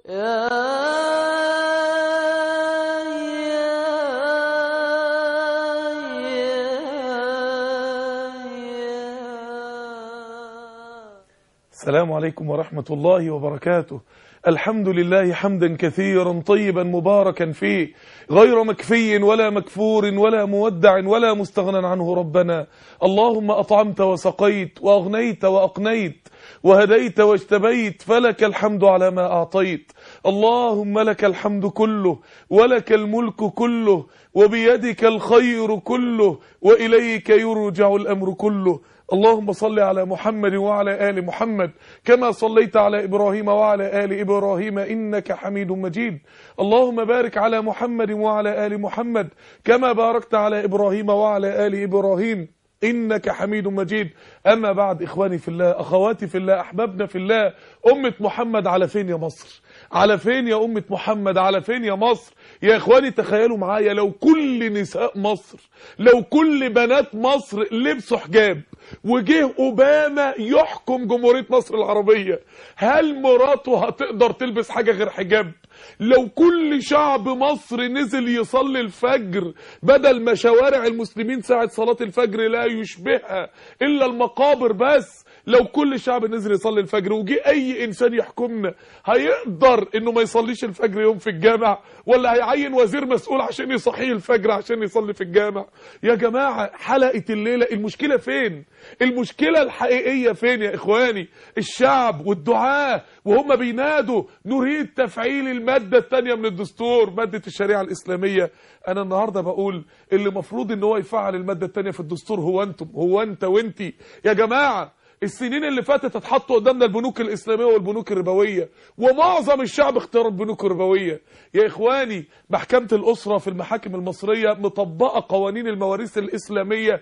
يا السلام عليكم ورحمة الله وبركاته الحمد لله حمدا كثيرا طيبا مباركا فيه غير مكفي ولا مكفور ولا مودع ولا مستغنى عنه ربنا اللهم أطعمت وسقيت وأغنيت وأقنيت وهديت واجتبيت فلك الحمد على ما أعطيت اللهم لك الحمد كله ولك الملك كله وبيدك الخير كله وإليك يرجع الأمر كله اللهم صل على محمد وعلى آل محمد كما صليت على إبراهيم وعلى آل إبراهيم إنك حميد مجيد اللهم بارك على محمد وعلى آل محمد كما باركت على إبراهيم وعلى آل إبراهيم إنك حميد مجيد أما بعد إخواني في الله أخواتي في الله أحبابنا في الله أمة محمد على فين يا مصر على فين يا أمة محمد على فين يا مصر يا إخواني تخيلوا معايا لو كل نساء مصر لو كل بنات مصر لبسوا حجاب وجه أوباما يحكم جمهورية مصر العربية هل مراته هتقدر تلبس حاجة غير حجاب لو كل شعب مصر نزل يصلي الفجر بدل ما شوارع المسلمين ساعة صلاة الفجر لا يشبهها إلا المقابر بس لو كل شعب نزل يصلي الفجر وجي اي انسان يحكمنا هيقدر انه ما يصليش الفجر يوم في الجامع ولا هيعين وزير مسؤول عشان يصحيه الفجر عشان يصلي في الجامع يا جماعة حلقة الليلة المشكلة فين المشكلة الحقيقية فين يا اخواني الشعب والدعاة وهم بينادوا نريد تفعيل المادة الثانية من الدستور مادة الشريعة الاسلامية انا النهاردة بقول اللي مفروض ان هو يفعل المادة الثانية في الدستور هو انتم هو انت وانتي يا جماعة السنين اللي فاتت اتحطوا قدامنا البنوك الإسلامية والبنوك الربوية ومعظم الشعب اختار البنوك الربوية يا إخواني محكمة الأسرة في المحاكم المصرية مطبقة قوانين المواريث الإسلامية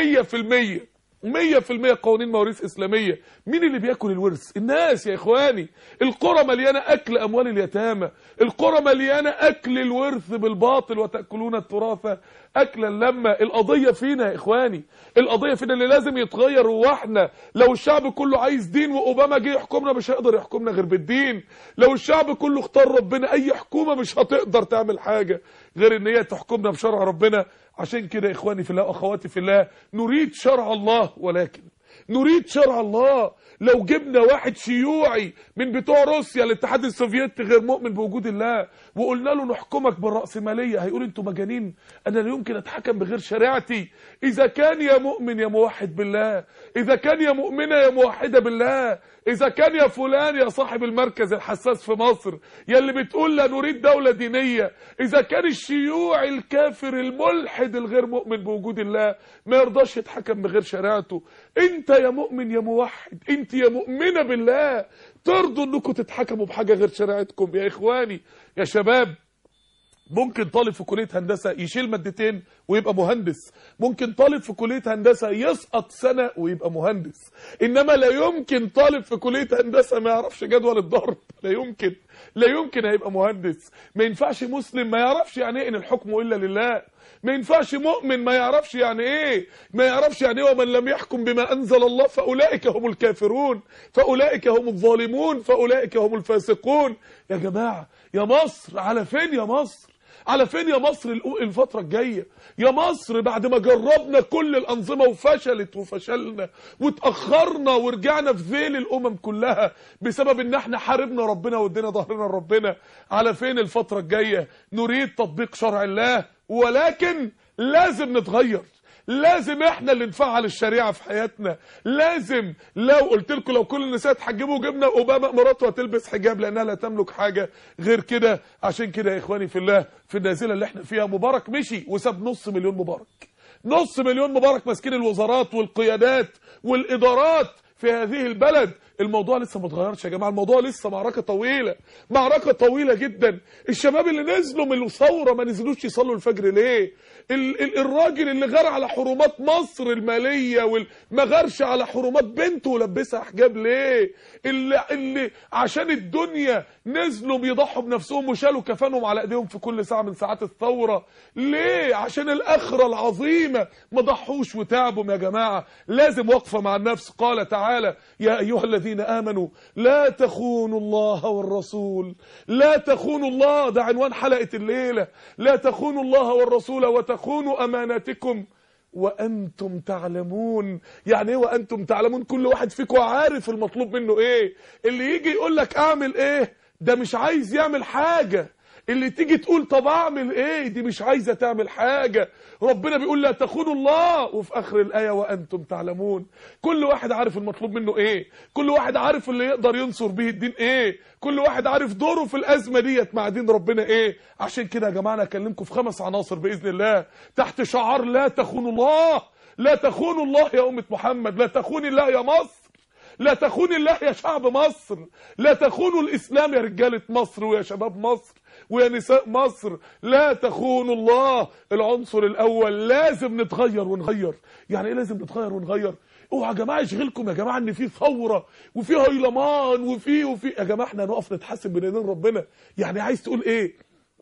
100% مية في المية قوانين مواريث إسلامية مين اللي بياكل الورث الناس يا إخواني القرى مليانة أكل أموال اليتامى القرى مليانة أكل الورث بالباطل وتأكلون التراث أكلا لما القضية فينا يا إخواني القضية فينا اللي لازم يتغير هو احنا لو الشعب كله عايز دين وأوباما جه يحكمنا مش هيقدر يحكمنا غير بالدين لو الشعب كله اختار ربنا أي حكومة مش هتقدر تعمل حاجة غير ان هي تحكمنا بشرع ربنا عشان كده اخواني في الله واخواتي في الله نريد شرع الله ولكن نريد شرع الله لو جبنا واحد شيوعي من بتوع روسيا الاتحاد السوفيتي غير مؤمن بوجود الله وقلنا له نحكمك بالرأسمالية هيقول انتوا مجانين انا لا يمكن اتحكم بغير شريعتي اذا كان يا مؤمن يا موحد بالله اذا كان يا مؤمنة يا موحدة بالله اذا كان يا فلان يا صاحب المركز الحساس في مصر يا اللي بتقول لا نريد دولة دينية اذا كان الشيوعي الكافر الملحد الغير مؤمن بوجود الله ما يرضاش يتحكم بغير شريعته انت يا مؤمن يا موحد انت يا مؤمنة بالله ترضوا انكم تتحكموا بحاجة غير شريعتكم يا اخواني يا شباب ممكن طالب في كلية هندسة يشيل مادتين ويبقى مهندس ممكن طالب في كلية هندسة يسقط سنة ويبقى مهندس إنما لا يمكن طالب في كلية هندسة ما يعرفش جدول الضرب لا يمكن لا يمكن هيبقى مهندس ما ينفعش مسلم ما يعرفش يعني ايه ان الحكم الا لله ما ينفعش مؤمن ما يعرفش يعني ايه ما يعرفش يعني ايه ومن لم يحكم بما انزل الله فاولئك هم الكافرون فاولئك هم الظالمون فاولئك هم الفاسقون يا جماعه يا مصر على فين يا مصر على فين يا مصر الفترة الجاية يا مصر بعد ما جربنا كل الأنظمة وفشلت وفشلنا وتأخرنا ورجعنا في ذيل الأمم كلها بسبب ان احنا حاربنا ربنا وادينا ظهرنا لربنا على فين الفترة الجاية نريد تطبيق شرع الله ولكن لازم نتغير لازم احنا اللي نفعل الشريعة في حياتنا لازم لو قلت لكم لو كل النساء اتحجبوا جبنا اوباما مراته هتلبس حجاب لانها لا تملك حاجة غير كده عشان كده يا اخواني في الله في النازلة اللي احنا فيها مبارك مشي وساب نص مليون مبارك نص مليون مبارك ماسكين الوزارات والقيادات والادارات في هذه البلد الموضوع لسه ما اتغيرش يا جماعه الموضوع لسه معركه طويله معركه طويله جدا الشباب اللي نزلوا من الثوره ما نزلوش يصلوا الفجر ليه ال ال الراجل اللي غار على حرمات مصر الماليه وما غارش على حرمات بنته ولبسها حجاب ليه اللي, اللي عشان الدنيا نزلوا بيضحوا بنفسهم وشالوا كفانهم على ايديهم في كل ساعه من ساعات الثوره ليه عشان الاخره العظيمه ما ضحوش وتعبوا يا جماعه لازم وقفه مع النفس قال تعالى يا ايها الذين الذين آمنوا لا تخونوا الله والرسول لا تخونوا الله ده عنوان حلقة الليلة لا تخونوا الله والرسول وتخونوا أماناتكم وأنتم تعلمون يعني ايه وأنتم تعلمون كل واحد فيكم عارف المطلوب منه ايه اللي يجي يقول لك اعمل ايه ده مش عايز يعمل حاجة اللي تيجي تقول طب اعمل ايه دي مش عايزه تعمل حاجه ربنا بيقول لا تخونوا الله وفي اخر الايه وانتم تعلمون كل واحد عارف المطلوب منه ايه كل واحد عارف اللي يقدر ينصر به الدين ايه كل واحد عارف دوره في الازمه ديت مع دين ربنا ايه عشان كده يا جماعه انا اكلمكم في خمس عناصر باذن الله تحت شعار لا تخونوا الله لا تخونوا الله يا امه محمد لا تخوني الله يا مصر لا تخون الله يا شعب مصر لا تخونوا الإسلام يا رجالة مصر ويا شباب مصر ويا نساء مصر لا تخونوا الله العنصر الأول لازم نتغير ونغير يعني إيه لازم نتغير ونغير اوعى يا جماعه يشغلكم يا جماعه ان في ثوره وفي هيلمان وفي وفي يا جماعه احنا هنقف نتحاسب بين ايدين ربنا يعني عايز تقول ايه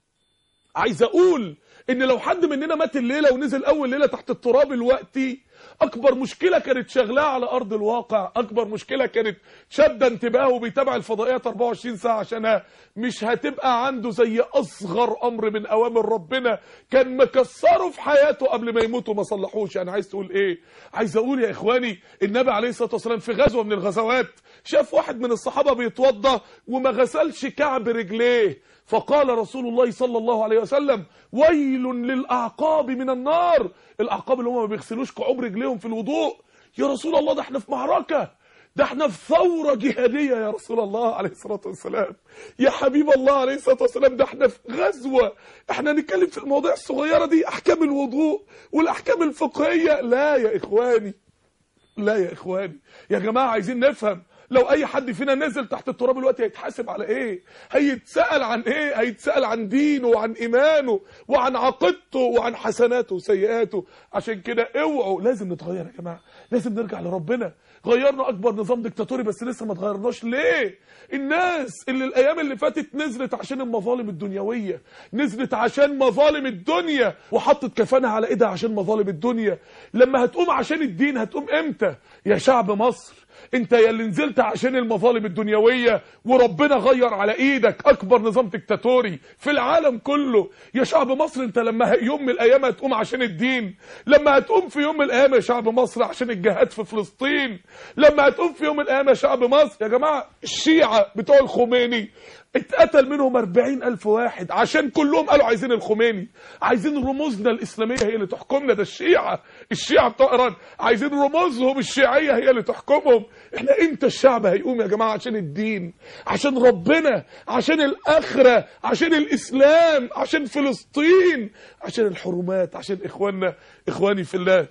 عايز اقول ان لو حد مننا مات الليله ونزل اول ليله تحت التراب الوقتي اكبر مشكله كانت شغلاه على ارض الواقع اكبر مشكله كانت شاده انتباهه وبيتابع الفضائيات 24 ساعه عشانها مش هتبقى عنده زي اصغر امر من اوامر ربنا كان مكسره في حياته قبل ما يموت وما صلحوش يعني عايز تقول ايه عايز اقول يا اخواني النبي عليه الصلاه والسلام في غزوه من الغزوات شاف واحد من الصحابه بيتوضى وما غسلش كعب رجليه فقال رسول الله صلى الله عليه وسلم ويل للأعقاب من النار الأعقاب اللي هم ما بيغسلوش كعوب رجليهم في الوضوء يا رسول الله ده احنا في معركة ده احنا في ثورة جهادية يا رسول الله عليه الصلاة والسلام يا حبيب الله عليه الصلاة والسلام ده احنا في غزوة احنا نتكلم في المواضيع الصغيرة دي أحكام الوضوء والأحكام الفقهية لا يا إخواني لا يا إخواني يا جماعة عايزين نفهم لو اي حد فينا نزل تحت التراب الوقت هيتحاسب على ايه هيتسأل عن ايه هيتسأل عن دينه وعن ايمانه وعن عقيدته وعن حسناته وسيئاته عشان كده اوعوا لازم نتغير يا جماعه لازم نرجع لربنا غيرنا اكبر نظام ديكتاتوري بس لسه ما اتغيرناش ليه الناس اللي الايام اللي فاتت نزلت عشان المظالم الدنيويه نزلت عشان مظالم الدنيا وحطت كفانها على ايدها عشان مظالم الدنيا لما هتقوم عشان الدين هتقوم امتى يا شعب مصر انت يا اللي نزلت عشان المظالم الدنيويه وربنا غير على ايدك اكبر نظام ديكتاتوري في العالم كله يا شعب مصر انت لما يوم من الايام هتقوم عشان الدين لما هتقوم في يوم من الايام يا شعب مصر عشان الجهاد في فلسطين لما هتقوم في يوم من الايام يا شعب مصر يا جماعه الشيعه بتوع الخميني اتقتل منهم 40 ألف واحد عشان كلهم قالوا عايزين الخميني عايزين رموزنا الإسلامية هي اللي تحكمنا ده الشيعة الشيعة بتوع إيران عايزين رموزهم الشيعية هي اللي تحكمهم احنا امتى الشعب هيقوم يا جماعة عشان الدين عشان ربنا عشان الآخرة عشان الإسلام عشان فلسطين عشان الحرمات عشان إخواننا إخواني في الله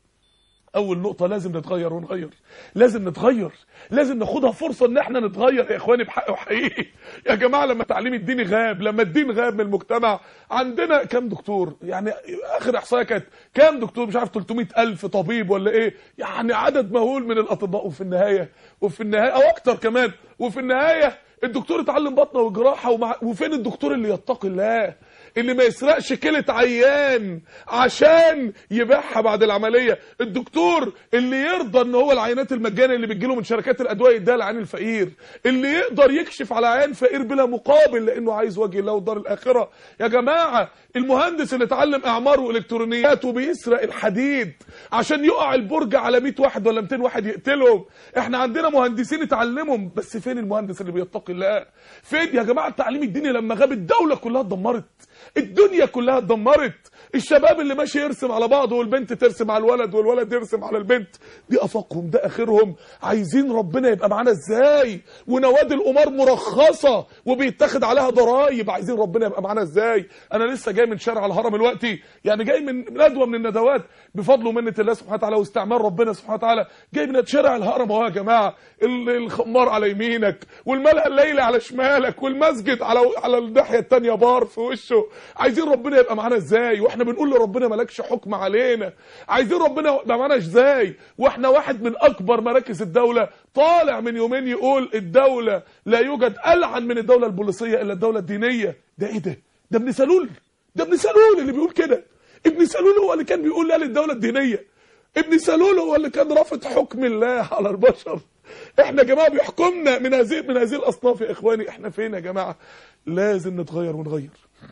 اول نقطه لازم نتغير ونغير لازم نتغير لازم ناخدها فرصه ان احنا نتغير يا اخواني بحق وحقيقي يا جماعه لما التعليم الديني غاب لما الدين غاب من المجتمع عندنا كام دكتور يعني اخر احصائيه كانت كام دكتور مش عارف 300 الف طبيب ولا ايه يعني عدد مهول من الاطباء وفي النهايه وفي النهايه او اكتر كمان وفي النهايه الدكتور اتعلم بطنه وجراحه ومع وفين الدكتور اللي يتقي الله اللي ما يسرقش كلة عيان عشان يبيعها بعد العملية الدكتور اللي يرضى ان هو العينات المجانية اللي بتجيله من شركات الادوية يديها لعين الفقير اللي يقدر يكشف على عيان فقير بلا مقابل لانه عايز وجه الله ودار الاخرة يا جماعة المهندس اللي اتعلم اعمار والكترونيات وبيسرق الحديد عشان يقع البرج على 100 واحد ولا 200 واحد يقتلهم احنا عندنا مهندسين اتعلمهم بس فين المهندس اللي بيتقي الله فين يا جماعة التعليم الديني لما غاب الدولة كلها اتدمرت الدنيا كلها اتدمرت الشباب اللي ماشي يرسم على بعضه والبنت ترسم على الولد والولد يرسم على البنت دي افاقهم ده اخرهم عايزين ربنا يبقى معانا ازاي ونوادي القمار مرخصه وبيتاخد عليها ضرايب عايزين ربنا يبقى معانا ازاي انا لسه جاي من شارع الهرم دلوقتي يعني جاي من ندوه من الندوات بفضل ومنه الله سبحانه وتعالى واستعمال ربنا سبحانه وتعالى جاي من شارع الهرم اهو يا جماعه الخمار على يمينك والملأ الليلي على شمالك والمسجد على على الناحيه الثانيه بار في وشه عايزين ربنا يبقى معانا ازاي واحنا بنقول لربنا مالكش حكم علينا عايزين ربنا يبقى معانا ازاي واحنا واحد من اكبر مراكز الدوله طالع من يومين يقول الدوله لا يوجد العن من الدوله البوليسيه الا الدوله الدينيه ده ايه ده ده ابن سلول ده ابن سلول اللي بيقول كده ابن سلول هو اللي كان بيقول لا للدوله الدينيه ابن سلول هو اللي كان رافض حكم الله على البشر احنا يا جماعه بيحكمنا من هذه من هذه الاصناف يا اخواني احنا فين يا جماعه لازم نتغير ونغير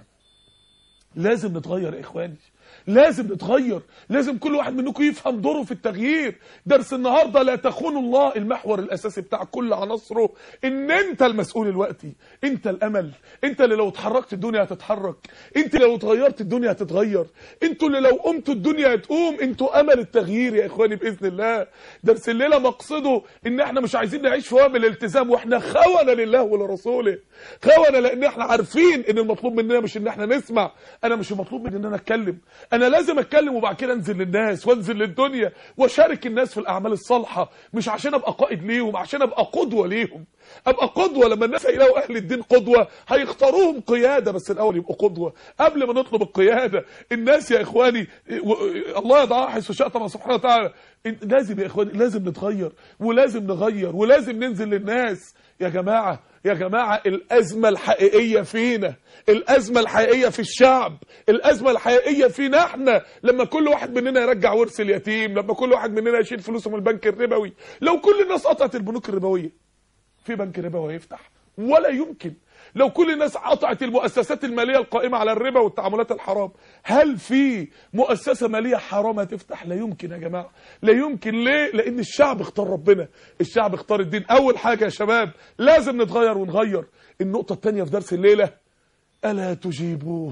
لازم نتغير يا اخواني لازم نتغير لازم كل واحد منكم يفهم دوره في التغيير درس النهارده لا تخونوا الله المحور الاساسي بتاع كل عناصره ان انت المسؤول الوقتي انت الامل انت اللي لو اتحركت الدنيا هتتحرك انت اللي لو اتغيرت الدنيا هتتغير انتوا اللي لو قمتوا الدنيا هتقوم انتوا امل التغيير يا اخواني باذن الله درس الليله مقصده ان احنا مش عايزين نعيش في وهم الالتزام واحنا خونه لله ولرسوله خونه لان احنا عارفين ان المطلوب مننا مش ان احنا نسمع انا مش المطلوب مني ان انا اتكلم انا لازم اتكلم وبعد كده انزل للناس وانزل للدنيا واشارك الناس في الاعمال الصالحه مش عشان ابقى قائد ليهم عشان ابقى قدوه ليهم ابقى قدوه لما الناس هيلاقوا اهل الدين قدوه هيختاروهم قياده بس الاول يبقوا قدوه قبل ما نطلب القياده الناس يا اخواني و... الله يضعها حيث شاء طبعا سبحانه وتعالى لازم يا اخواني لازم نتغير ولازم نغير ولازم ننزل للناس يا جماعه يا جماعة الأزمة الحقيقية فينا الأزمة الحقيقية في الشعب الأزمة الحقيقية فينا احنا لما كل واحد مننا يرجع ورث اليتيم لما كل واحد مننا يشيل فلوسه من البنك الربوي لو كل الناس قطعت البنوك الربوية في بنك ربوي هيفتح ولا يمكن لو كل الناس قطعت المؤسسات المالية القائمة على الربا والتعاملات الحرام هل في مؤسسة مالية حرام هتفتح لا يمكن يا جماعة لا يمكن ليه لان الشعب اختار ربنا الشعب اختار الدين اول حاجة يا شباب لازم نتغير ونغير النقطة الثانية في درس الليلة ألا تجيبوه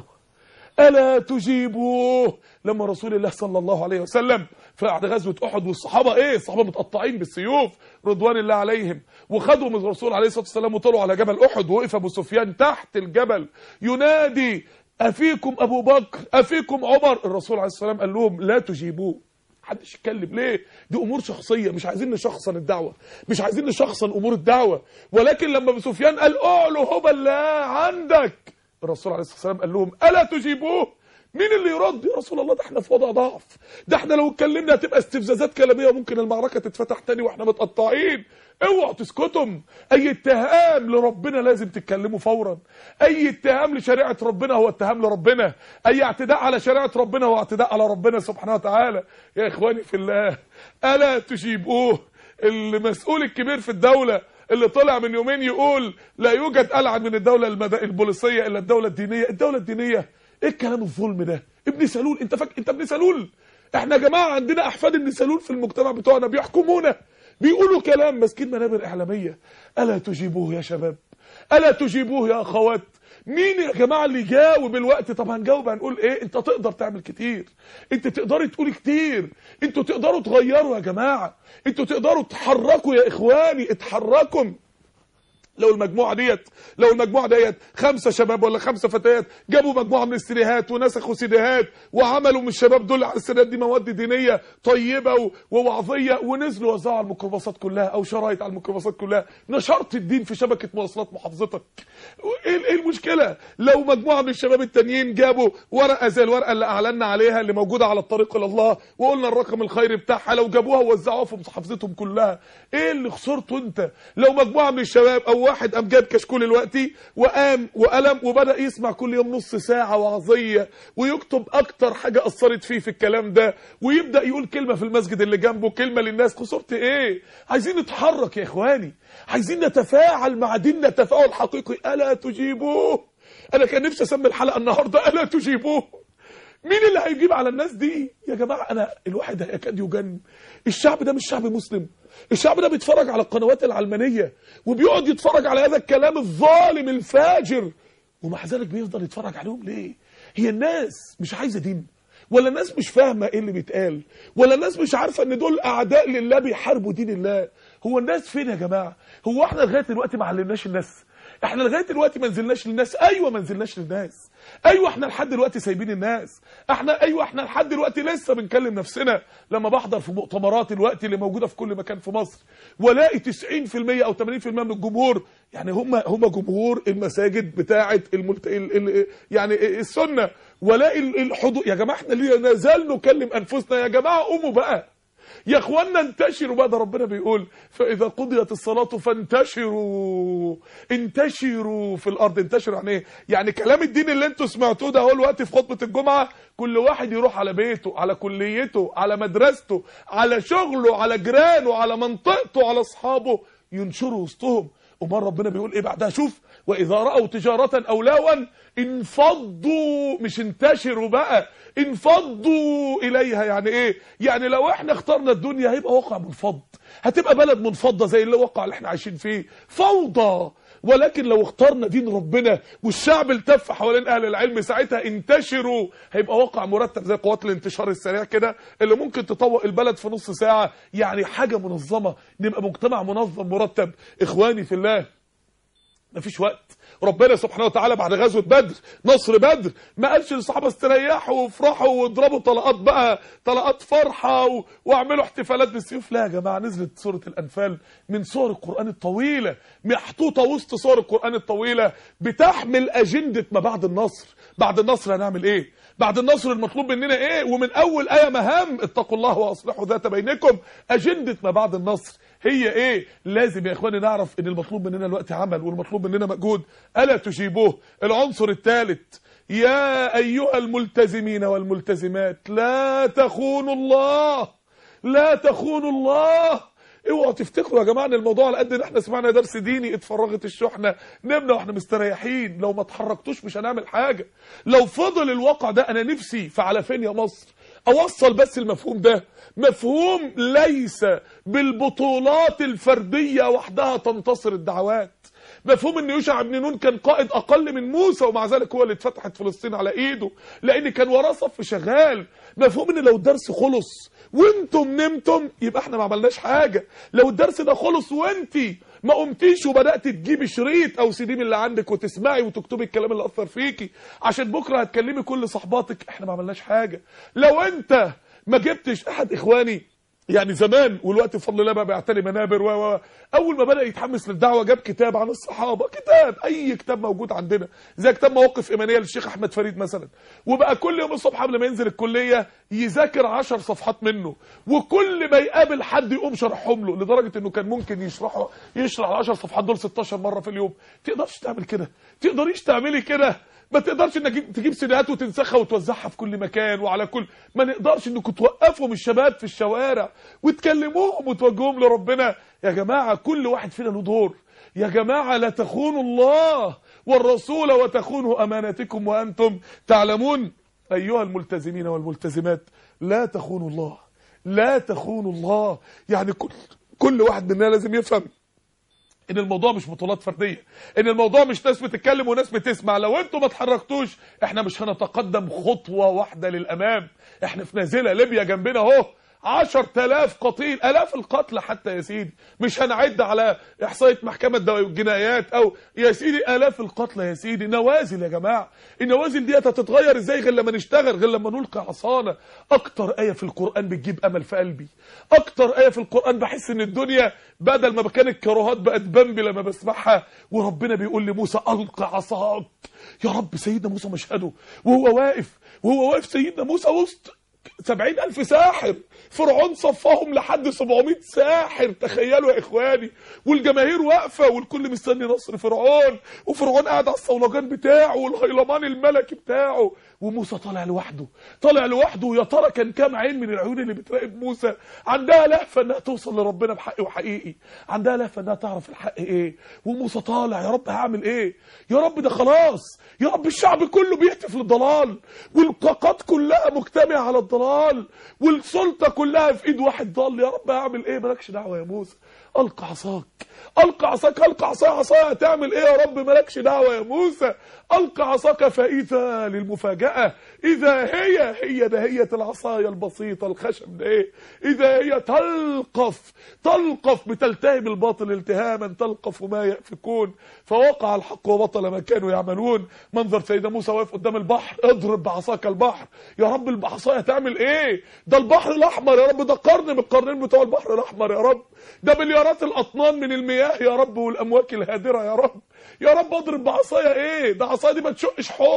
ألا تجيبوه لما رسول الله صلى الله عليه وسلم في بعد غزوة أحد والصحابة إيه الصحابة متقطعين بالسيوف رضوان الله عليهم وخدوا من الرسول عليه الصلاة والسلام وطلعوا على جبل أحد ووقف أبو سفيان تحت الجبل ينادي أفيكم أبو بكر أفيكم عمر الرسول عليه الصلاة والسلام قال لهم لا تجيبوه محدش يتكلم ليه دي امور شخصيه مش عايزين نشخصن الدعوه مش عايزين نشخصن امور الدعوه ولكن لما ابو سفيان قال اعلوا هبل لا عندك الرسول عليه الصلاه والسلام قال لهم الا تجيبوه مين اللي يرد يا رسول الله ده احنا في وضع ضعف ده احنا لو اتكلمنا هتبقى استفزازات كلاميه وممكن المعركه تتفتح تاني واحنا متقطعين اوعوا تسكتم اي اتهام لربنا لازم تتكلموا فورا اي اتهام لشريعه ربنا هو اتهام لربنا اي اعتداء على شريعه ربنا هو اعتداء على ربنا سبحانه وتعالى يا اخواني في الله الا تجيبوه المسؤول الكبير في الدوله اللي طلع من يومين يقول لا يوجد ألعن من الدولة المد... البوليسية إلا الدولة الدينية الدولة الدينية إيه الكلام الظلم ده ابن سلول أنت فاك... أنت ابن سلول إحنا يا جماعة عندنا أحفاد ابن سلول في المجتمع بتوعنا بيحكمونا بيقولوا كلام ماسكين منابر إعلامية ألا تجيبوه يا شباب ألا تجيبوه يا أخوات مين يا جماعة اللي يجاوب الوقت طب هنجاوب هنقول ايه انت تقدر تعمل كتير انت تقدري تقولي كتير انتوا تقدروا تغيروا يا جماعة انتوا تقدروا تحركوا يا اخواني اتحركوا لو المجموعة ديت لو المجموعة ديت خمسة شباب ولا خمسة فتيات جابوا مجموعة من السيديهات ونسخوا سيديهات وعملوا من الشباب دول على السيديهات دي مواد دينية طيبة ووعظية ونزلوا وزعوا على الميكروباصات كلها او شرايط على الميكروباصات كلها نشرت الدين في شبكة مواصلات محافظتك ايه ايه المشكلة لو مجموعة من الشباب التانيين جابوا ورقة زي الورقة اللي اعلنا عليها اللي موجودة على الطريق الى الله وقلنا الرقم الخيري بتاعها لو جابوها ووزعوها في محافظتهم كلها ايه اللي خسرته انت لو مجموعة من الشباب او واحد قام جاب كشكول الوقتي وقام وقلم وبدأ يسمع كل يوم نص ساعة وعظية ويكتب أكتر حاجة أثرت فيه في الكلام ده ويبدأ يقول كلمة في المسجد اللي جنبه كلمة للناس خسرت إيه عايزين نتحرك يا إخواني عايزين نتفاعل مع ديننا تفاعل حقيقي ألا تجيبوه أنا كان نفسي أسمي الحلقة النهاردة ألا تجيبوه مين اللي هيجيب على الناس دي يا جماعة أنا الواحد هيكاد يجن الشعب ده مش شعب مسلم الشعب ده بيتفرج على القنوات العلمانية وبيقعد يتفرج على هذا الكلام الظالم الفاجر ومع ذلك بيفضل يتفرج عليهم ليه هي الناس مش عايزة دين ولا الناس مش فاهمة ايه اللي بيتقال ولا الناس مش عارفة ان دول اعداء لله بيحاربوا دين الله هو الناس فين يا جماعة هو احنا لغاية دلوقتي ما علمناش الناس احنا لغايه دلوقتي ما نزلناش للناس ايوه ما نزلناش للناس ايوه احنا لحد دلوقتي سايبين الناس احنا ايوه احنا لحد دلوقتي لسه بنكلم نفسنا لما بحضر في مؤتمرات الوقت اللي موجوده في كل مكان في مصر والاقي 90% او 80% من الجمهور يعني هم هم جمهور المساجد بتاعه الملت... ال... ال... يعني السنه والاقي الحضور يا جماعه احنا ليه نزال نكلم انفسنا يا جماعه قوموا بقى يا اخوانا انتشروا بقى ده ربنا بيقول فاذا قضيت الصلاه فانتشروا انتشروا في الارض انتشروا يعني ايه يعني كلام الدين اللي انتوا سمعتوه ده هو الوقت في خطبه الجمعه كل واحد يروح على بيته على كليته على مدرسته على شغله على جيرانه على منطقته على اصحابه ينشروا وسطهم امال ربنا بيقول ايه بعدها شوف واذا راوا تجاره او لهوا انفضوا مش انتشروا بقى انفضوا اليها يعني ايه يعني لو احنا اخترنا الدنيا هيبقى واقع منفض هتبقى بلد منفضه زي اللي واقع اللي احنا عايشين فيه فوضى ولكن لو اخترنا دين ربنا والشعب التف حوالين اهل العلم ساعتها انتشروا هيبقى واقع مرتب زي قوات الانتشار السريع كده اللي ممكن تطوق البلد في نص ساعه يعني حاجه منظمه نبقى مجتمع منظم مرتب اخواني في الله مفيش وقت ربنا سبحانه وتعالى بعد غزوه بدر نصر بدر ما قالش للصحابه استريحوا وافرحوا واضربوا طلقات بقى طلقات فرحه و... واعملوا احتفالات بالسيوف لا يا جماعه نزلت سوره الانفال من سور القران الطويله محطوطه وسط سور القران الطويله بتحمل اجنده ما بعد النصر بعد النصر هنعمل ايه بعد النصر المطلوب مننا ايه ومن اول ايه مهام اتقوا الله واصلحوا ذات بينكم اجنده ما بعد النصر هي ايه لازم يا اخواني نعرف ان المطلوب مننا الوقت عمل والمطلوب مننا مجهود الا تجيبوه العنصر الثالث يا ايها الملتزمين والملتزمات لا تخونوا الله لا تخونوا الله اوعوا تفتكروا يا جماعه ان الموضوع على قد ان احنا سمعنا درس ديني اتفرغت الشحنه نمنا واحنا مستريحين لو ما اتحركتوش مش هنعمل حاجه لو فضل الواقع ده انا نفسي فعلى فين يا مصر اوصل بس المفهوم ده مفهوم ليس بالبطولات الفرديه وحدها تنتصر الدعوات مفهوم ان يوشع بن نون كان قائد اقل من موسى ومع ذلك هو اللي اتفتحت فلسطين على ايده لان كان وراه صف شغال مفهوم ان لو الدرس خلص وانتم نمتم يبقى احنا ما عملناش حاجه لو الدرس ده خلص وانتي ما قمتيش وبدات تجيبي شريط او سي دي من اللي عندك وتسمعي وتكتبي الكلام اللي اثر فيكي عشان بكره هتكلمي كل صحباتك احنا ما عملناش حاجه لو انت ما جبتش احد اخواني يعني زمان والوقت بفضل الله بقى بيعتني منابر و و اول ما بدا يتحمس للدعوه جاب كتاب عن الصحابه كتاب اي كتاب موجود عندنا زي كتاب مواقف ايمانيه للشيخ احمد فريد مثلا وبقى كل يوم الصبح قبل ما ينزل الكليه يذاكر 10 صفحات منه وكل ما يقابل حد يقوم شرحهم له لدرجه انه كان ممكن يشرحه يشرح ال 10 صفحات دول 16 مره في اليوم تقدرش تعمل كده تقدريش تعملي كده ما تقدرش انك تجيب سيديهات وتنسخها وتوزعها في كل مكان وعلى كل ما نقدرش انكم توقفوا الشباب في الشوارع وتكلموهم وتوجهوهم لربنا يا جماعه كل واحد فينا له دور يا جماعه لا تخونوا الله والرسول وتخونوا اماناتكم وانتم تعلمون ايها الملتزمين والملتزمات لا تخونوا الله لا تخونوا الله يعني كل كل واحد مننا لازم يفهم ان الموضوع مش بطولات فرديه ان الموضوع مش ناس بتتكلم وناس بتسمع لو انتوا ما اتحركتوش احنا مش هنتقدم خطوه واحده للامام احنا في نازله ليبيا جنبنا اهو 10000 قتيل الاف القتلى حتى يا سيدي مش هنعد على احصائيه محكمه الجنايات او يا سيدي الاف القتلى يا سيدي نوازل يا جماعه النوازل دي هتتغير ازاي غير لما نشتغل غير لما نلقي عصانا اكتر ايه في القران بتجيب امل في قلبي اكتر ايه في القران بحس ان الدنيا بدل ما كانت كراهات بقت بمبي لما بسمعها وربنا بيقول لموسى القى عصاك يا رب سيدنا موسى مشهده وهو واقف وهو واقف سيدنا موسى وسط سبعين ألف ساحر فرعون صفاهم لحد 700 ساحر تخيلوا يا إخواني والجماهير واقفة والكل مستني نصر فرعون وفرعون قاعد على الصولجان بتاعه والهيلمان الملكي بتاعه وموسى طالع لوحده طالع لوحده يا ترى كان كام عين من العيون اللي بتراقب موسى عندها لهفة انها توصل لربنا بحق وحقيقي عندها لهفة انها تعرف الحق ايه وموسى طالع يا رب هعمل ايه يا رب ده خلاص يا رب الشعب كله بيهتف للضلال والطاقات كلها مجتمعة على الضلال والسلطة كلها في ايد واحد ضال يا رب هعمل ايه مالكش دعوة يا موسى القى عصاك القى عصاك القى عصايا عصايا هتعمل ايه يا رب مالكش دعوه يا موسى القى عصاك فاذا للمفاجاه اذا هي هي دهيه العصايه البسيطه الخشب ده ايه اذا هي تلقف تلقف بتلتهم الباطل التهاما تلقف ما يأفكون فوقع الحق وبطل ما كانوا يعملون منظر سيدنا موسى واقف قدام البحر اضرب بعصاك البحر يا رب العصايه هتعمل ايه ده البحر الاحمر يا رب ده قرن من القرنين بتوع البحر الاحمر يا رب ده مليارات الاطنان من المياه يا رب والامواج الهادره يا رب يا رب اضرب بعصايا ايه ده عصايه دي ما تشقش حوض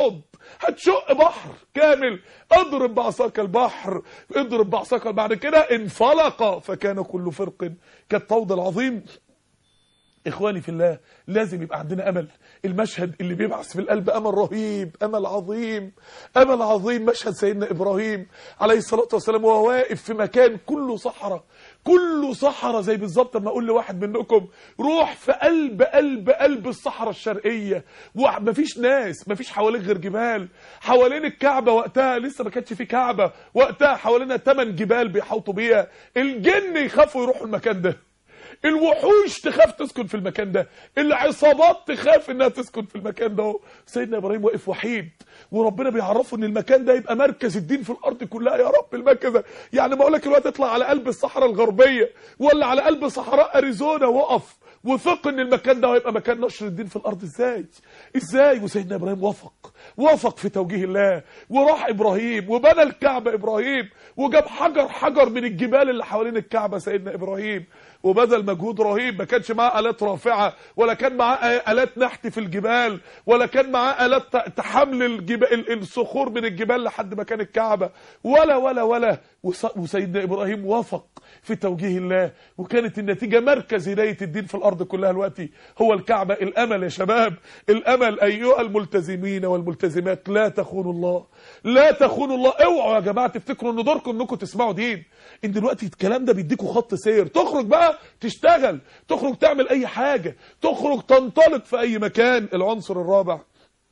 هتشق بحر كامل اضرب بعصاك البحر اضرب بعصاك بعد كده انفلق فكان كل فرق كالطود العظيم اخواني في الله لازم يبقى عندنا امل المشهد اللي بيبعث في القلب امل رهيب امل عظيم امل عظيم مشهد سيدنا ابراهيم عليه الصلاه والسلام وهو واقف في مكان كله صحراء كله صحراء زي بالظبط لما اقول لواحد منكم روح في قلب قلب قلب الصحراء الشرقيه ومفيش ناس مفيش حواليك غير جبال حوالين الكعبه وقتها لسه ما كانش في كعبه وقتها حوالينا ثمان جبال بيحوطوا بيها الجن يخافوا يروحوا المكان ده الوحوش تخاف تسكن في المكان ده العصابات تخاف انها تسكن في المكان ده سيدنا ابراهيم واقف وحيد وربنا بيعرفه ان المكان ده يبقى مركز الدين في الارض كلها يا رب المركز ده يعني ما اقول لك الوقت اطلع على قلب الصحراء الغربيه ولا على قلب صحراء اريزونا وقف وثق ان المكان ده هيبقى مكان نشر الدين في الارض ازاي ازاي وسيدنا ابراهيم وافق وافق في توجيه الله وراح ابراهيم وبنى الكعبه ابراهيم وجاب حجر حجر من الجبال اللي حوالين الكعبه سيدنا ابراهيم وبذل مجهود رهيب ما كانش معاه آلات رافعة ولا كان معاه آلات نحت في الجبال ولا كان معاه آلات تحمل الجبال الصخور من الجبال لحد مكان الكعبة ولا ولا ولا وسيدنا إبراهيم وافق في توجيه الله وكانت النتيجة مركز هداية الدين في الأرض كلها دلوقتي هو الكعبة الأمل يا شباب الأمل أيها الملتزمين والملتزمات لا تخونوا الله لا تخونوا الله اوعوا يا جماعة تفتكروا ان دوركم انكم تسمعوا دين ان دلوقتي الكلام ده بيديكوا خط سير تخرج بقى تشتغل تخرج تعمل اي حاجة تخرج تنطلق في اي مكان العنصر الرابع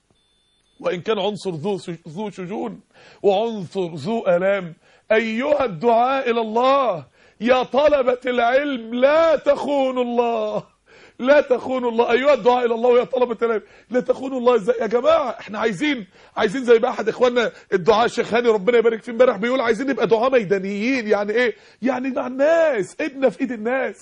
وان كان عنصر ذو ذو شجون وعنصر ذو الام ايها الدعاء الى الله يا طلبة العلم لا تخونوا الله لا تخونوا الله ايها الدعاء الى الله ويا طلبة العلم لا تخونوا الله ازاي يا جماعه احنا عايزين عايزين زي ما احد اخواننا الدعاء الشيخ هاني ربنا يبارك فيه امبارح بيقول عايزين نبقى دعاء ميدانيين يعني ايه يعني مع الناس ايدنا في ايد الناس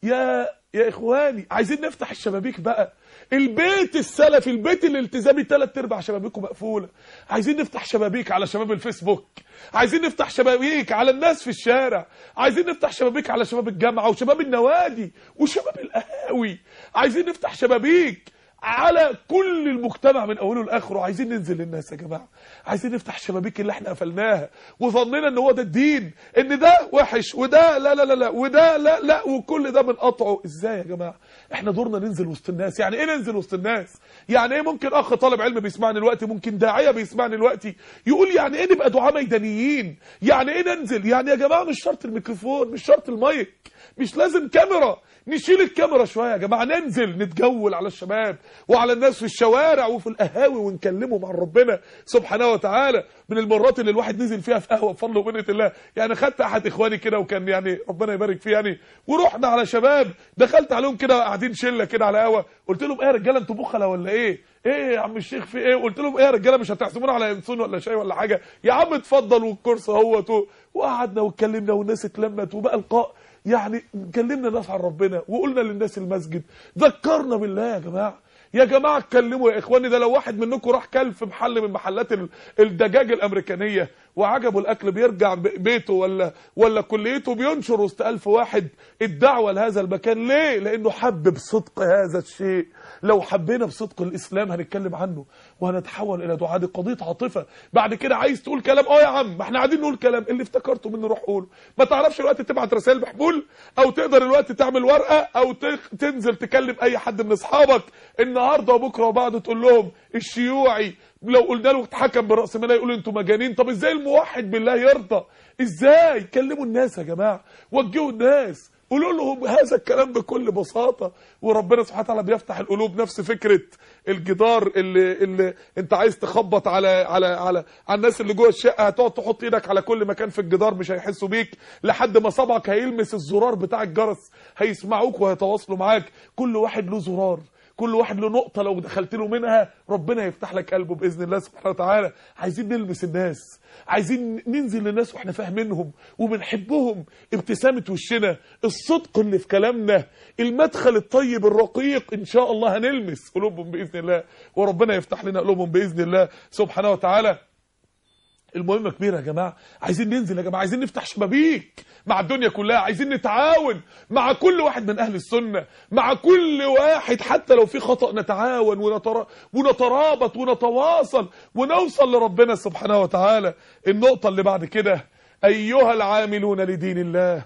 يا يا اخواني عايزين نفتح الشبابيك بقى البيت السلفي البيت الالتزامي ثلاث ارباع شبابيكه مقفوله عايزين نفتح شبابيك على شباب الفيسبوك عايزين نفتح شبابيك على الناس في الشارع عايزين نفتح شبابيك على شباب الجامعه وشباب النوادي وشباب القهاوي عايزين نفتح شبابيك على كل المجتمع من اوله لاخره عايزين ننزل للناس يا جماعه عايزين نفتح شبابيك اللي احنا قفلناها وظننا ان هو ده الدين ان ده وحش وده لا لا لا لا وده لا لا وكل ده بنقطعه ازاي يا جماعه احنا دورنا ننزل وسط الناس يعني ايه ننزل وسط الناس يعني ايه ممكن اخ طالب علم بيسمعني دلوقتي ممكن داعيه بيسمعني دلوقتي يقول يعني ايه نبقى دعاء ميدانيين يعني ايه ننزل يعني يا جماعه مش شرط الميكروفون مش شرط المايك مش لازم كاميرا نشيل الكاميرا شويه يا جماعه ننزل نتجول على الشباب وعلى الناس في الشوارع وفي القهاوي ونكلمهم عن ربنا سبحانه وتعالى من المرات اللي الواحد نزل فيها في قهوه بفضل ومنه الله يعني خدت احد اخواني كده وكان يعني ربنا يبارك فيه يعني ورحنا على شباب دخلت عليهم كده قاعدين شله كده على قهوه قلت لهم ايه يا رجاله انتوا بخله ولا ايه ايه يا عم الشيخ في ايه قلت لهم ايه يا رجاله مش هتحسبونا على ينسون ولا شاي ولا حاجه يا عم اتفضل والكرسي اهوت وقعدنا واتكلمنا والناس اتلمت وبقى القاء يعني كلمنا الناس عن ربنا وقلنا للناس المسجد ذكرنا بالله يا جماعه يا جماعه اتكلموا يا اخواني ده لو واحد منكم راح كل في محل من محلات الدجاج الامريكانيه وعجبه الاكل بيرجع بيته ولا ولا كليته بينشر وسط ألف واحد الدعوه لهذا المكان ليه لانه حب بصدق هذا الشيء لو حبينا بصدق الاسلام هنتكلم عنه وهنتحول الى دعاء دي قضيه عاطفه بعد كده عايز تقول كلام اه يا عم ما احنا قاعدين نقول كلام اللي افتكرته منه روح قوله ما تعرفش الوقت تبعت رسائل بحبول او تقدر الوقت تعمل ورقه او تنزل تكلم اي حد من اصحابك النهارده وبكره وبعده تقول لهم الشيوعي لو قلنا له اتحكم براس ماليه يقول انتوا مجانين طب ازاي الموحد بالله يرضى ازاي كلموا الناس يا جماعه وجهوا الناس قولوا لهم هذا الكلام بكل بساطة وربنا سبحانه وتعالى بيفتح القلوب نفس فكرة الجدار اللي, اللي انت عايز تخبط على على على على الناس اللي جوه الشقة هتقعد تحط ايدك على كل مكان في الجدار مش هيحسوا بيك لحد ما صبعك هيلمس الزرار بتاع الجرس هيسمعوك وهيتواصلوا معاك كل واحد له زرار كل واحد له نقطة لو دخلت له منها ربنا يفتح لك قلبه بإذن الله سبحانه وتعالى عايزين نلمس الناس عايزين ننزل للناس واحنا فاهمينهم وبنحبهم ابتسامة وشنا الصدق اللي في كلامنا المدخل الطيب الرقيق ان شاء الله هنلمس قلوبهم بإذن الله وربنا يفتح لنا قلوبهم بإذن الله سبحانه وتعالى المهمة كبيرة يا جماعة عايزين ننزل يا جماعة عايزين نفتح شبابيك مع الدنيا كلها عايزين نتعاون مع كل واحد من أهل السنة مع كل واحد حتى لو في خطأ نتعاون ونتر... ونترابط ونتواصل ونوصل لربنا سبحانه وتعالى النقطة اللي بعد كده أيها العاملون لدين الله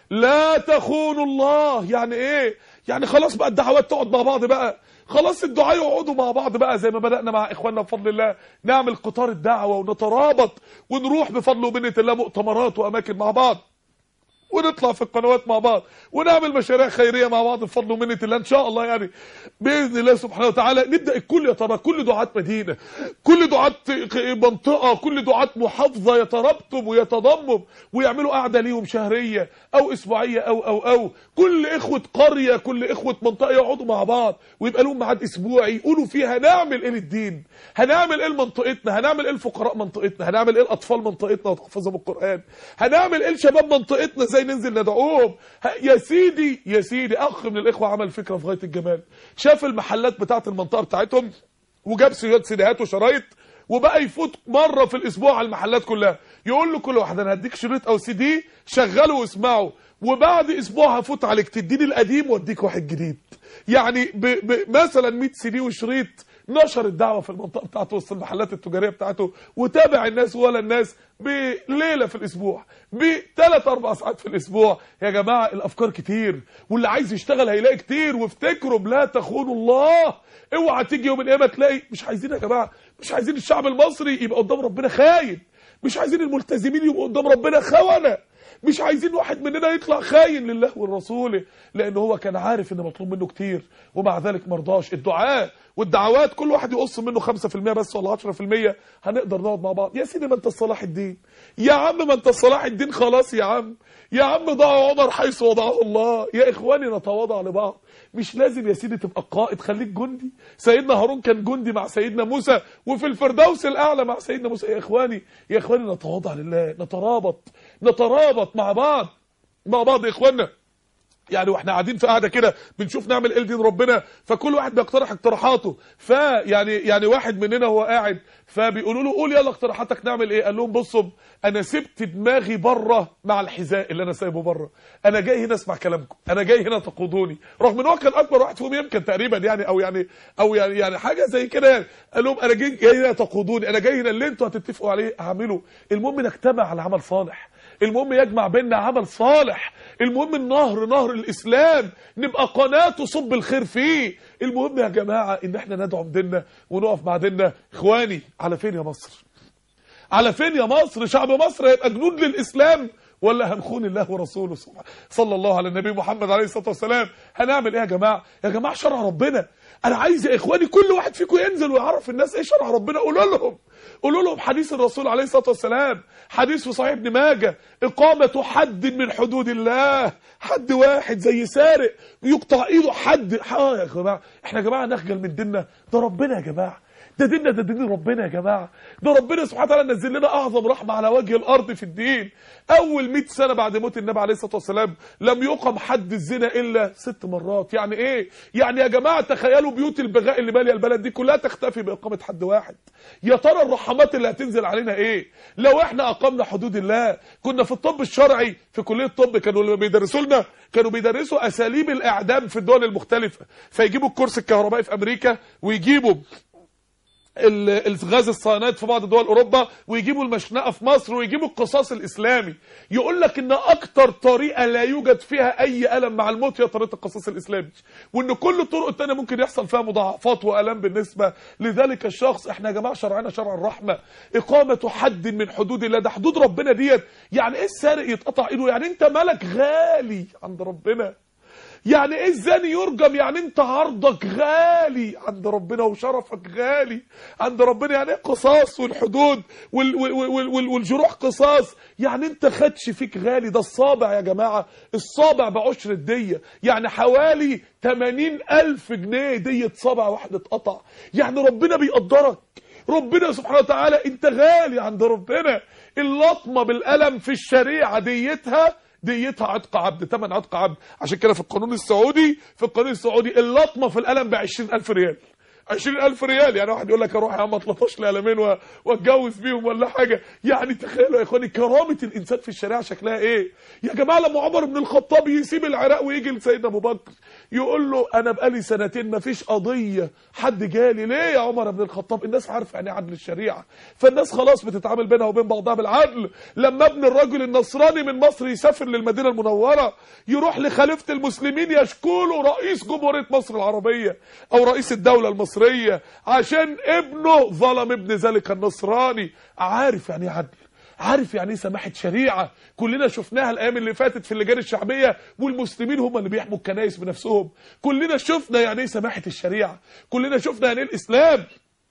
لا تخونوا الله يعني ايه يعني خلاص بقى الدعوات تقعد مع بعض بقى خلاص الدعاء يقعدوا مع بعض بقى زي ما بدأنا مع إخواننا بفضل الله نعمل قطار الدعوة ونترابط ونروح بفضل وبنة الله مؤتمرات وأماكن مع بعض ونطلع في القنوات مع بعض ونعمل مشاريع خيريه مع بعض بفضل ومنه الله ان شاء الله يعني باذن الله سبحانه وتعالى نبدا الكل يترابط كل دعاه مدينه كل دعاه منطقه كل دعاه محافظه يترابطوا ويتضموا ويعملوا قعده ليهم شهريه او اسبوعيه او او او كل اخوه قريه كل اخوه منطقه يقعدوا مع بعض ويبقى لهم ميعاد اسبوعي يقولوا فيه هنعمل ايه للدين هنعمل ايه لمنطقتنا هنعمل ايه لفقراء منطقتنا هنعمل ايه لاطفال منطقتنا وتحفظهم القران هنعمل ايه لشباب منطقتنا زي ننزل ندعوهم يا سيدي يا سيدي اخ من الاخوه عمل فكره في غايه الجمال شاف المحلات بتاعه المنطقه بتاعتهم وجاب سيدات سيديهات وشرايط وبقى يفوت مره في الاسبوع على المحلات كلها يقول له كل واحد انا هديك شريط او سي دي شغله واسمعه وبعد اسبوع هفوت عليك تديني القديم واديك واحد جديد يعني ب ب مثلا 100 سي دي وشريط نشر الدعوه في المنطقه بتاعته وسط المحلات التجاريه بتاعته وتابع الناس ولا الناس بليله في الاسبوع بثلاث اربع ساعات في الاسبوع يا جماعه الافكار كتير واللي عايز يشتغل هيلاقي كتير وافتكروا لا تخونوا الله اوعى تيجي يوم القيامه تلاقي مش عايزين يا جماعه مش عايزين الشعب المصري يبقى قدام ربنا خاين مش عايزين الملتزمين يبقوا قدام ربنا خونه مش عايزين واحد مننا يطلع خاين لله ولرسوله لان هو كان عارف ان مطلوب منه كتير ومع ذلك مرضاش الدعاء والدعوات كل واحد يقص منه 5% بس ولا 10% هنقدر نقعد مع بعض يا سيدي ما انت صلاح الدين يا عم ما انت صلاح الدين خلاص يا عم يا عم ضع عمر حيث وضعه الله يا اخواني نتواضع لبعض مش لازم يا سيدي تبقى قائد خليك جندي سيدنا هارون كان جندي مع سيدنا موسى وفي الفردوس الاعلى مع سيدنا موسى يا اخواني يا اخواني نتواضع لله نترابط نترابط مع بعض مع بعض يا اخوانا يعني واحنا قاعدين في قاعده كده بنشوف نعمل ايه لدين ربنا فكل واحد بيقترح اقتراحاته فيعني يعني واحد مننا هو قاعد فبيقولوا له قول يلا اقتراحاتك نعمل ايه قال لهم بصوا انا سبت دماغي بره مع الحذاء اللي انا سايبه بره انا جاي هنا اسمع كلامكم انا جاي هنا تقودوني رغم ان هو كان اكبر واحد فيهم يمكن تقريبا يعني او يعني او يعني يعني حاجه زي كده يعني قال لهم انا جاي جاي هنا تقودوني انا جاي هنا اللي انتوا هتتفقوا عليه اعمله المهم نجتمع على عمل صالح المهم يجمع بيننا عمل صالح المهم النهر نهر الإسلام نبقى قناة تصب الخير فيه المهم يا جماعة ان احنا ندعم ديننا ونقف مع ديننا اخواني على فين يا مصر على فين يا مصر شعب مصر هيبقى جنود للإسلام ولا هنخون الله ورسوله صلى الله على النبي محمد عليه الصلاة والسلام هنعمل ايه يا جماعة يا جماعة شرع ربنا انا عايز يا اخواني كل واحد فيكم ينزل ويعرف الناس ايه شرع ربنا قولوا لهم قولوا لهم حديث الرسول عليه الصلاة والسلام حديث في صحيح ابن ماجه إقامة حد من حدود الله حد واحد زي سارق يقطع ايده حد اه يا جماعة احنا يا جماعة نخجل من ديننا ده ربنا يا جماعة ده ديننا ده دين ربنا يا جماعة ده ربنا سبحانه وتعالى نزل لنا أعظم رحمة على وجه الأرض في الدين أول 100 سنة بعد موت النبي عليه الصلاة والسلام لم يقم حد الزنا إلا ست مرات يعني إيه؟ يعني يا جماعة تخيلوا بيوت البغاء اللي مالية البلد دي كلها تختفي بإقامة حد واحد يا ترى الرحمات اللي هتنزل علينا إيه؟ لو إحنا أقمنا حدود الله كنا في الطب الشرعي في كلية الطب كانوا اللي بيدرسوا لنا كانوا بيدرسوا أساليب الإعدام في الدول المختلفة فيجيبوا الكرسي الكهربائي في أمريكا ويجيبوا الغاز الصيانات في بعض دول اوروبا ويجيبوا المشنقه في مصر ويجيبوا القصاص الاسلامي يقول لك ان اكتر طريقه لا يوجد فيها اي الم مع الموت هي طريقه القصاص الاسلامي وان كل الطرق الثانيه ممكن يحصل فيها مضاعفات والام بالنسبه لذلك الشخص احنا يا جماعه شرعنا شرع الرحمه اقامه حد من حدود الله ده حدود ربنا ديت يعني ايه السارق يتقطع ايده يعني انت ملك غالي عند ربنا يعني ايه الزاني يرجم يعني انت عرضك غالي عند ربنا وشرفك غالي عند ربنا يعني ايه قصاص والحدود وال وال وال والجروح قصاص يعني انت خدش فيك غالي ده الصابع يا جماعة الصابع بعشر الدية يعني حوالي 80 ألف جنيه دية صابع واحد اتقطع يعني ربنا بيقدرك ربنا سبحانه وتعالى انت غالي عند ربنا اللطمة بالقلم في الشريعة ديتها ديتها عتق عبد ثمن عتق عبد عشان كده في القانون السعودي في القانون السعودي اللطمه في القلم ب 20000 ريال 20000 ريال يعني واحد يقول لك اروح يا عم اطلطش لي قلمين و- واتجوز بيهم ولا حاجه يعني تخيلوا يا اخواني كرامه الانسان في الشريعه شكلها ايه يا جماعه لما عمر بن الخطاب يسيب العراق ويجي لسيدنا ابو بكر يقول له انا بقالي سنتين ما فيش قضيه حد جالي ليه يا عمر بن الخطاب الناس عارفه يعني إيه عدل الشريعه فالناس خلاص بتتعامل بينها وبين بعضها بالعدل لما ابن الرجل النصراني من مصر يسافر للمدينه المنوره يروح لخليفه المسلمين يشكو له رئيس جمهوريه مصر العربيه او رئيس الدوله المصريه عشان ابنه ظلم ابن ذلك النصراني عارف يعني ايه عدل عارف يعني ايه سماحه شريعه كلنا شفناها الايام اللي فاتت في اللجان الشعبيه والمسلمين هم اللي بيحموا الكنائس بنفسهم كلنا شفنا يعني ايه سماحه الشريعه كلنا شفنا يعني ايه الاسلام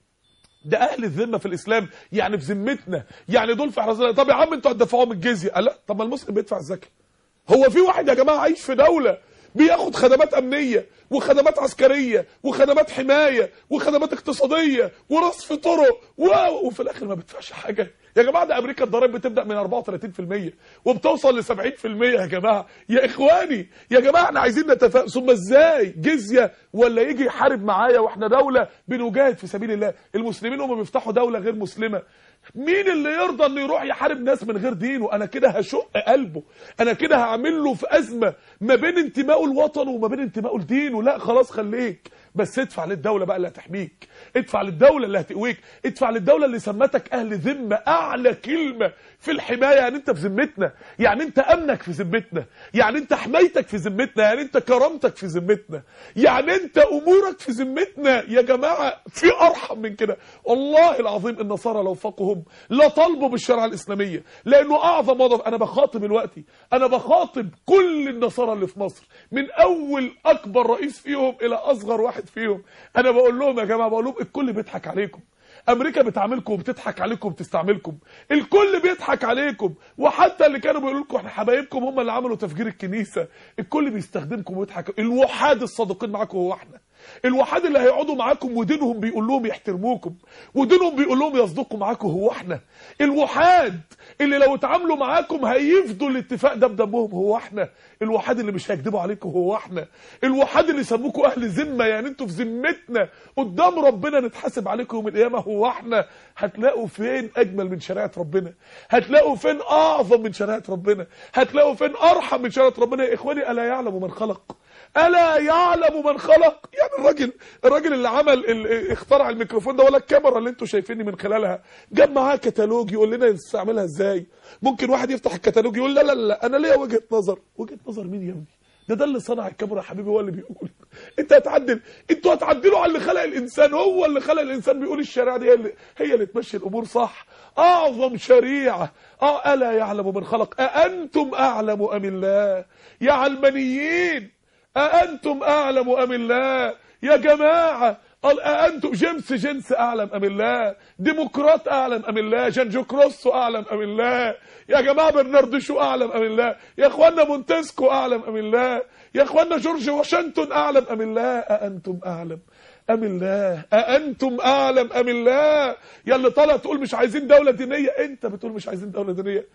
ده اهل الذمه في الاسلام يعني في ذمتنا يعني دول في حراسه طب يا عم انتوا هتدفعوهم الجزيه قال لا طب ما المسلم بيدفع الزكاه هو في واحد يا جماعه عايش في دوله بياخد خدمات امنيه وخدمات عسكريه وخدمات حمايه وخدمات اقتصاديه ورصف طرق و... وفي الاخر ما بيدفعش حاجه يا جماعه ده امريكا الضرائب بتبدا من 34% وبتوصل ل 70% يا جماعه يا اخواني يا جماعه احنا عايزين نتفاهم ثم ازاي جزيه ولا يجي يحارب معايا واحنا دوله بنجاهد في سبيل الله المسلمين هم بيفتحوا دوله غير مسلمه مين اللي يرضى انه يروح يحارب ناس من غير دينه انا كده هشق قلبه انا كده هعمل له في ازمه ما بين انتمائه لوطنه وما بين انتمائه لدينه لا خلاص خليك بس ادفع للدوله بقى اللي هتحميك ادفع للدوله اللي هتقويك ادفع للدوله اللي سمتك اهل ذمه اعلى كلمه في الحمايه يعني انت في ذمتنا يعني انت امنك في ذمتنا يعني انت حمايتك في ذمتنا يعني انت كرامتك في ذمتنا يعني انت امورك في ذمتنا يا جماعه في ارحم من كده والله العظيم النصارى لو فقهم لا طالبوا بالشريعه الاسلاميه لانه اعظم وضع انا بخاطب دلوقتي انا بخاطب كل النصارى اللي في مصر من اول اكبر رئيس فيهم الى اصغر واحد فيهم انا بقول لهم يا جماعه بقول لهم الكل بيضحك عليكم امريكا بتعاملكم وبتضحك عليكم وبتستعملكم الكل بيضحك عليكم وحتى اللي كانوا بيقولوا لكم احنا حبايبكم هم اللي عملوا تفجير الكنيسه الكل بيستخدمكم ويضحك الوحاد الصادقين معاكم هو احنا الوحاد اللي هيقعدوا معاكم ودينهم بيقول لهم يحترموكم ودينهم بيقول لهم يصدقوا معاكم هو احنا الوحاد اللي لو اتعاملوا معاكم هيفدوا الاتفاق ده بدمهم هو احنا الوحاد اللي مش هيكذبوا عليكم هو احنا الوحاد اللي سموكوا اهل ذمه يعني انتوا في ذمتنا قدام ربنا نتحاسب عليكم يوم القيامه هو احنا هتلاقوا فين اجمل من شريعه ربنا هتلاقوا فين اعظم من شريعه ربنا هتلاقوا فين ارحم من شريعه ربنا يا اخواني الا يعلم من خلق الا يعلم من خلق يعني الراجل الراجل اللي عمل ال- اخترع الميكروفون ده ولا الكاميرا اللي انتوا شايفيني من خلالها جاب معاه كتالوج يقول لنا نستعملها ازاي ممكن واحد يفتح الكتالوج يقول لا لا لا انا ليا وجهه نظر وجهه نظر مين يا ابني ده ده اللي صنع الكاميرا يا حبيبي هو اللي بيقول انت هتعدل انتوا هتعدلوا على اللي خلق الانسان هو اللي خلق الانسان بيقول الشريعه دي هي اللي هي اللي تمشي الامور صح اعظم شريعه اه الا يعلم من خلق اانتم اعلم ام الله يا علمانيين أأنتم أعلم أم الله يا جماعة قال أأنتم جيمس جنس أعلم أم الله ديمقراط أعلم أم الله جان جوكروسو أعلم أم الله يا جماعة برنارد شو أعلم أم الله يا إخوانا مونتسكو أعلم أم الله يا إخوانا جورج واشنطن أعلم أم الله أأنتم أعلم أم الله أأنتم أعلم أم الله يا اللي طالع تقول مش عايزين دولة دينية أنت بتقول مش عايزين دولة دينية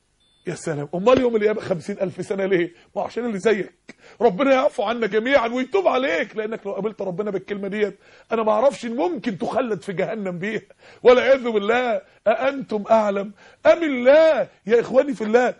يا سلام امال يوم القيامه خمسين الف سنه ليه ما هو عشان اللي زيك ربنا يعفو عنا جميعا ويتوب عليك لانك لو قابلت ربنا بالكلمه ديت انا ما اعرفش ان ممكن تخلد في جهنم بيها والعياذ بالله اانتم اعلم ام الله يا اخواني في الله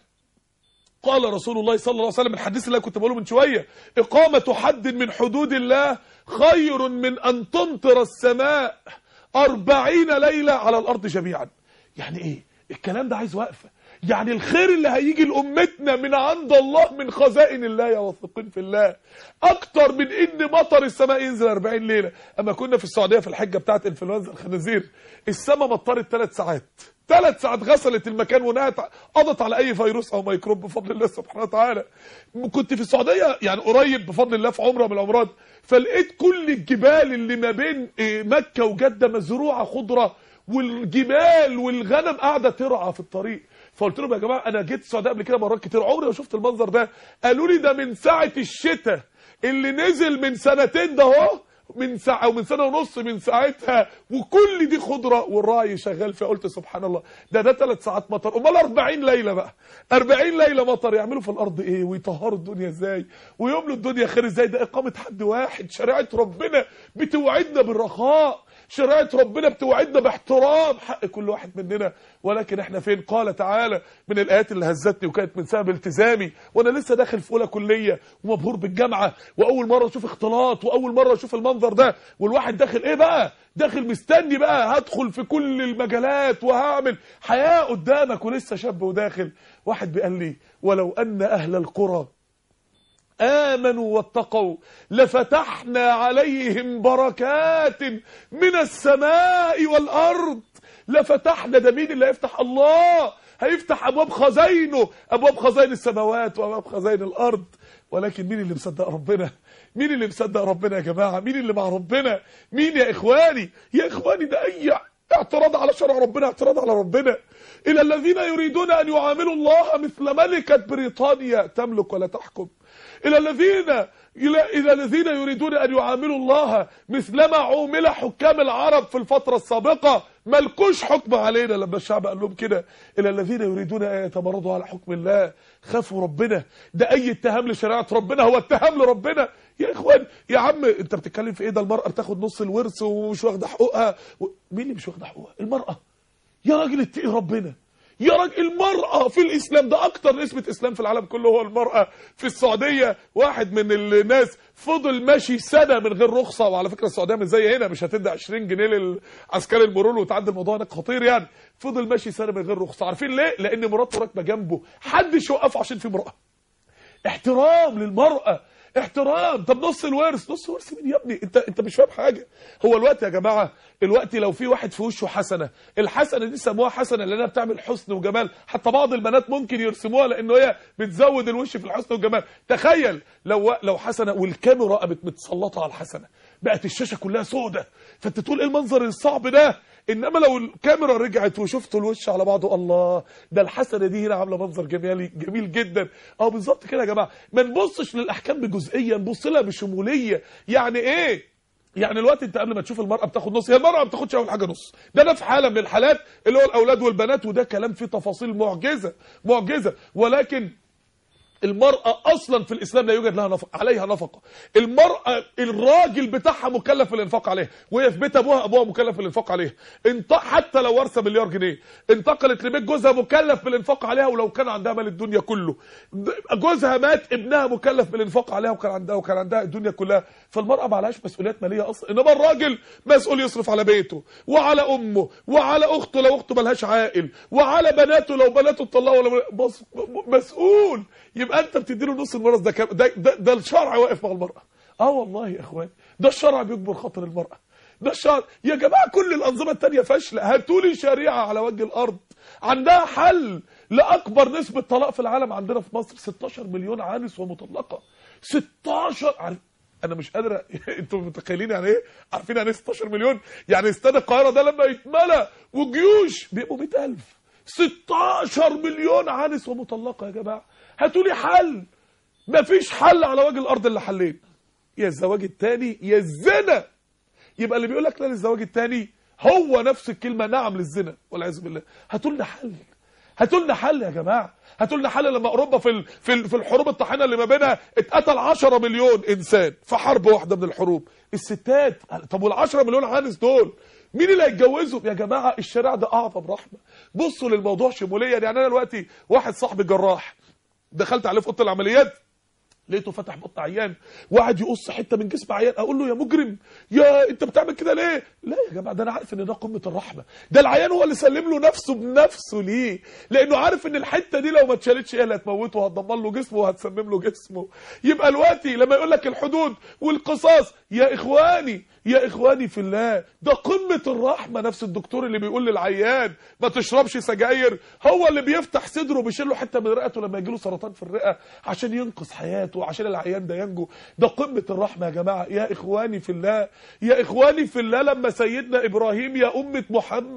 قال رسول الله صلى الله عليه وسلم الحديث اللي أنا كنت بقوله من شويه اقامه حد من حدود الله خير من ان تمطر السماء أربعين ليله على الارض جميعا يعني ايه الكلام ده عايز وقفه يعني الخير اللي هيجي لأمتنا من عند الله من خزائن الله يا واثقين في الله أكتر من إن مطر السماء ينزل 40 ليلة أما كنا في السعودية في الحجة بتاعت انفلونزا الخنازير السماء مطرت ثلاث ساعات ثلاث ساعات غسلت المكان ونهت قضت على أي فيروس أو ميكروب بفضل الله سبحانه وتعالى كنت في السعودية يعني قريب بفضل الله في عمرة من العمرات فلقيت كل الجبال اللي ما بين إيه، مكة وجدة مزروعة خضرة والجبال والغنم قاعدة ترعى في الطريق فقلت لهم يا جماعه انا جيت السعوديه قبل كده مرات كتير عمري ما شفت المنظر ده قالوا لي ده من ساعه الشتاء اللي نزل من سنتين ده اهو من ساعه ومن سنه ونص من ساعتها وكل دي خضره والراعي شغال فيها قلت سبحان الله ده ده ثلاث ساعات مطر امال 40 ليله بقى 40 ليله مطر يعملوا في الارض ايه ويطهروا الدنيا ازاي ويملوا الدنيا خير ازاي ده اقامه حد واحد شريعه ربنا بتوعدنا بالرخاء شريعه ربنا بتوعدنا باحترام حق كل واحد مننا ولكن احنا فين قال تعالى من الايات اللي هزتني وكانت من سبب التزامي وانا لسه داخل في اولى كليه ومبهور بالجامعه واول مره اشوف اختلاط واول مره اشوف المنظر ده والواحد داخل ايه بقى داخل مستني بقى هدخل في كل المجالات وهعمل حياه قدامك ولسه شاب وداخل واحد بيقال لي ولو ان اهل القرى آمنوا واتقوا لفتحنا عليهم بركات من السماء والأرض لفتحنا ده مين اللي هيفتح الله هيفتح أبواب خزاينه أبواب خزاين السماوات وأبواب خزاين الأرض ولكن مين اللي مصدق ربنا مين اللي مصدق ربنا يا جماعة مين اللي مع ربنا مين يا إخواني يا إخواني ده أي اعتراض على شرع ربنا اعتراض على ربنا إلى الذين يريدون أن يعاملوا الله مثل ملكة بريطانيا تملك ولا تحكم إلى الذين إلى, إلى الذين يريدون أن يعاملوا الله مثلما عومل حكام العرب في الفترة السابقة ملكوش حكم علينا لما الشعب قال لهم كده إلى الذين يريدون أن يتمردوا على حكم الله خافوا ربنا ده أي اتهام لشريعة ربنا هو اتهام لربنا يا إخوان يا عم أنت بتتكلم في إيه ده المرأة بتاخد نص الورث ومش واخدة حقوقها و... مين اللي مش واخدة حقوقها المرأة يا راجل اتقي ربنا يا راجل المرأة في الإسلام ده أكتر نسبة إسلام في العالم كله هو المرأة في السعودية واحد من الناس فضل ماشي سنة من غير رخصة وعلى فكرة السعودية مش زي هنا مش هتدي 20 جنيه للعسكري المرور وتعدي الموضوع هناك خطير يعني فضل ماشي سنة من غير رخصة عارفين ليه؟ لأن مراته راكبة جنبه حدش يوقفه عشان في امرأة احترام للمرأة احترام طب نص الورث نص ورث مين يا ابني انت انت مش فاهم حاجه هو الوقت يا جماعه الوقت لو في واحد في وشه حسنه الحسنه دي سموها حسنه لانها بتعمل حسن وجمال حتى بعض البنات ممكن يرسموها لانه هي بتزود الوش في الحسن والجمال تخيل لو لو حسنه والكاميرا قامت متسلطه على الحسنه بقت الشاشه كلها سودة فانت تقول ايه المنظر الصعب ده انما لو الكاميرا رجعت وشفتوا الوش على بعضه الله ده الحسنه دي هنا عامله منظر جمالي جميل جدا اه بالظبط كده يا جماعه ما نبصش للاحكام بجزئيه نبص لها بشموليه يعني ايه يعني الوقت انت قبل ما تشوف المرأة بتاخد نص هي المرأة ما بتاخدش اول حاجة نص ده ده في حالة من الحالات اللي هو الاولاد والبنات وده كلام فيه تفاصيل معجزة معجزة ولكن المرأة أصلا في الإسلام لا يوجد لها نفق عليها نفقة المرأة الراجل بتاعها مكلف بالإنفاق عليها وهي في بيت أبوها أبوها مكلف بالإنفاق عليها انت حتى لو ورثة مليار جنيه انتقلت لبيت جوزها مكلف بالإنفاق عليها ولو كان عندها مال الدنيا كله جوزها مات ابنها مكلف بالإنفاق عليها وكان عندها وكان عندها الدنيا كلها فالمرأة ما عليهاش مسؤوليات مالية أصلا إنما الراجل مسؤول يصرف على بيته وعلى أمه وعلى أخته لو أخته ملهاش عائل وعلى بناته لو بناته اتطلقوا ولا بص مسؤول يبقى انت بتديله نص الميراث ده, كام ده, ده ده الشرع واقف مع المرأة اه والله يا اخوان ده الشرع بيجبر خاطر المرأة ده الشرع يا جماعة كل الأنظمة التانية فاشلة هاتولي شريعة على وجه الأرض عندها حل لأكبر نسبة طلاق في العالم عندنا في مصر 16 مليون عانس ومطلقة 16 عارف انا مش قادر انتوا متخيلين يعني ايه عارفين يعني ايه 16 مليون يعني استاد القاهره ده لما يتملى وجيوش بيبقوا 100000 16 مليون عانس ومطلقه يا جماعه هاتوا لي حل مفيش حل على وجه الارض الا حلين يا الزواج الثاني يا الزنا يبقى اللي بيقول لك لا للزواج الثاني هو نفس الكلمه نعم للزنا والعياذ بالله هاتوا لنا حل هاتوا لنا حل يا جماعه هاتوا لنا حل لما اوروبا في ال... في ال... في الحروب الطاحنه اللي ما بينها اتقتل 10 مليون انسان في حرب واحده من الحروب الستات طب وال10 مليون عانس دول مين اللي هيتجوزهم يا جماعه الشارع ده اعظم رحمه بصوا للموضوع شموليا يعني انا دلوقتي واحد صاحبي جراح دخلت عليه في اوضه العمليات لقيته فتح بطن عيان وقعد يقص حته من جسم عيان اقول له يا مجرم يا انت بتعمل كده ليه لا يا جماعه ده انا عارف ان ده قمه الرحمه ده العيان هو اللي سلم له نفسه بنفسه ليه لانه عارف ان الحته دي لو ما اتشالتش هي اللي هتموته وهتدمر له جسمه وهتسمم له جسمه يبقى دلوقتي لما يقول لك الحدود والقصاص يا اخواني يا اخواني في الله ده قمه الرحمه نفس الدكتور اللي بيقول للعيان ما تشربش سجاير هو اللي بيفتح صدره بيشيل له حته من رئته لما يجي له سرطان في الرئه عشان ينقذ حياته وعشان العيان ده ينجو ده قمه الرحمه يا جماعه يا اخواني في الله يا اخواني في الله لما سيدنا ابراهيم يا امه محمد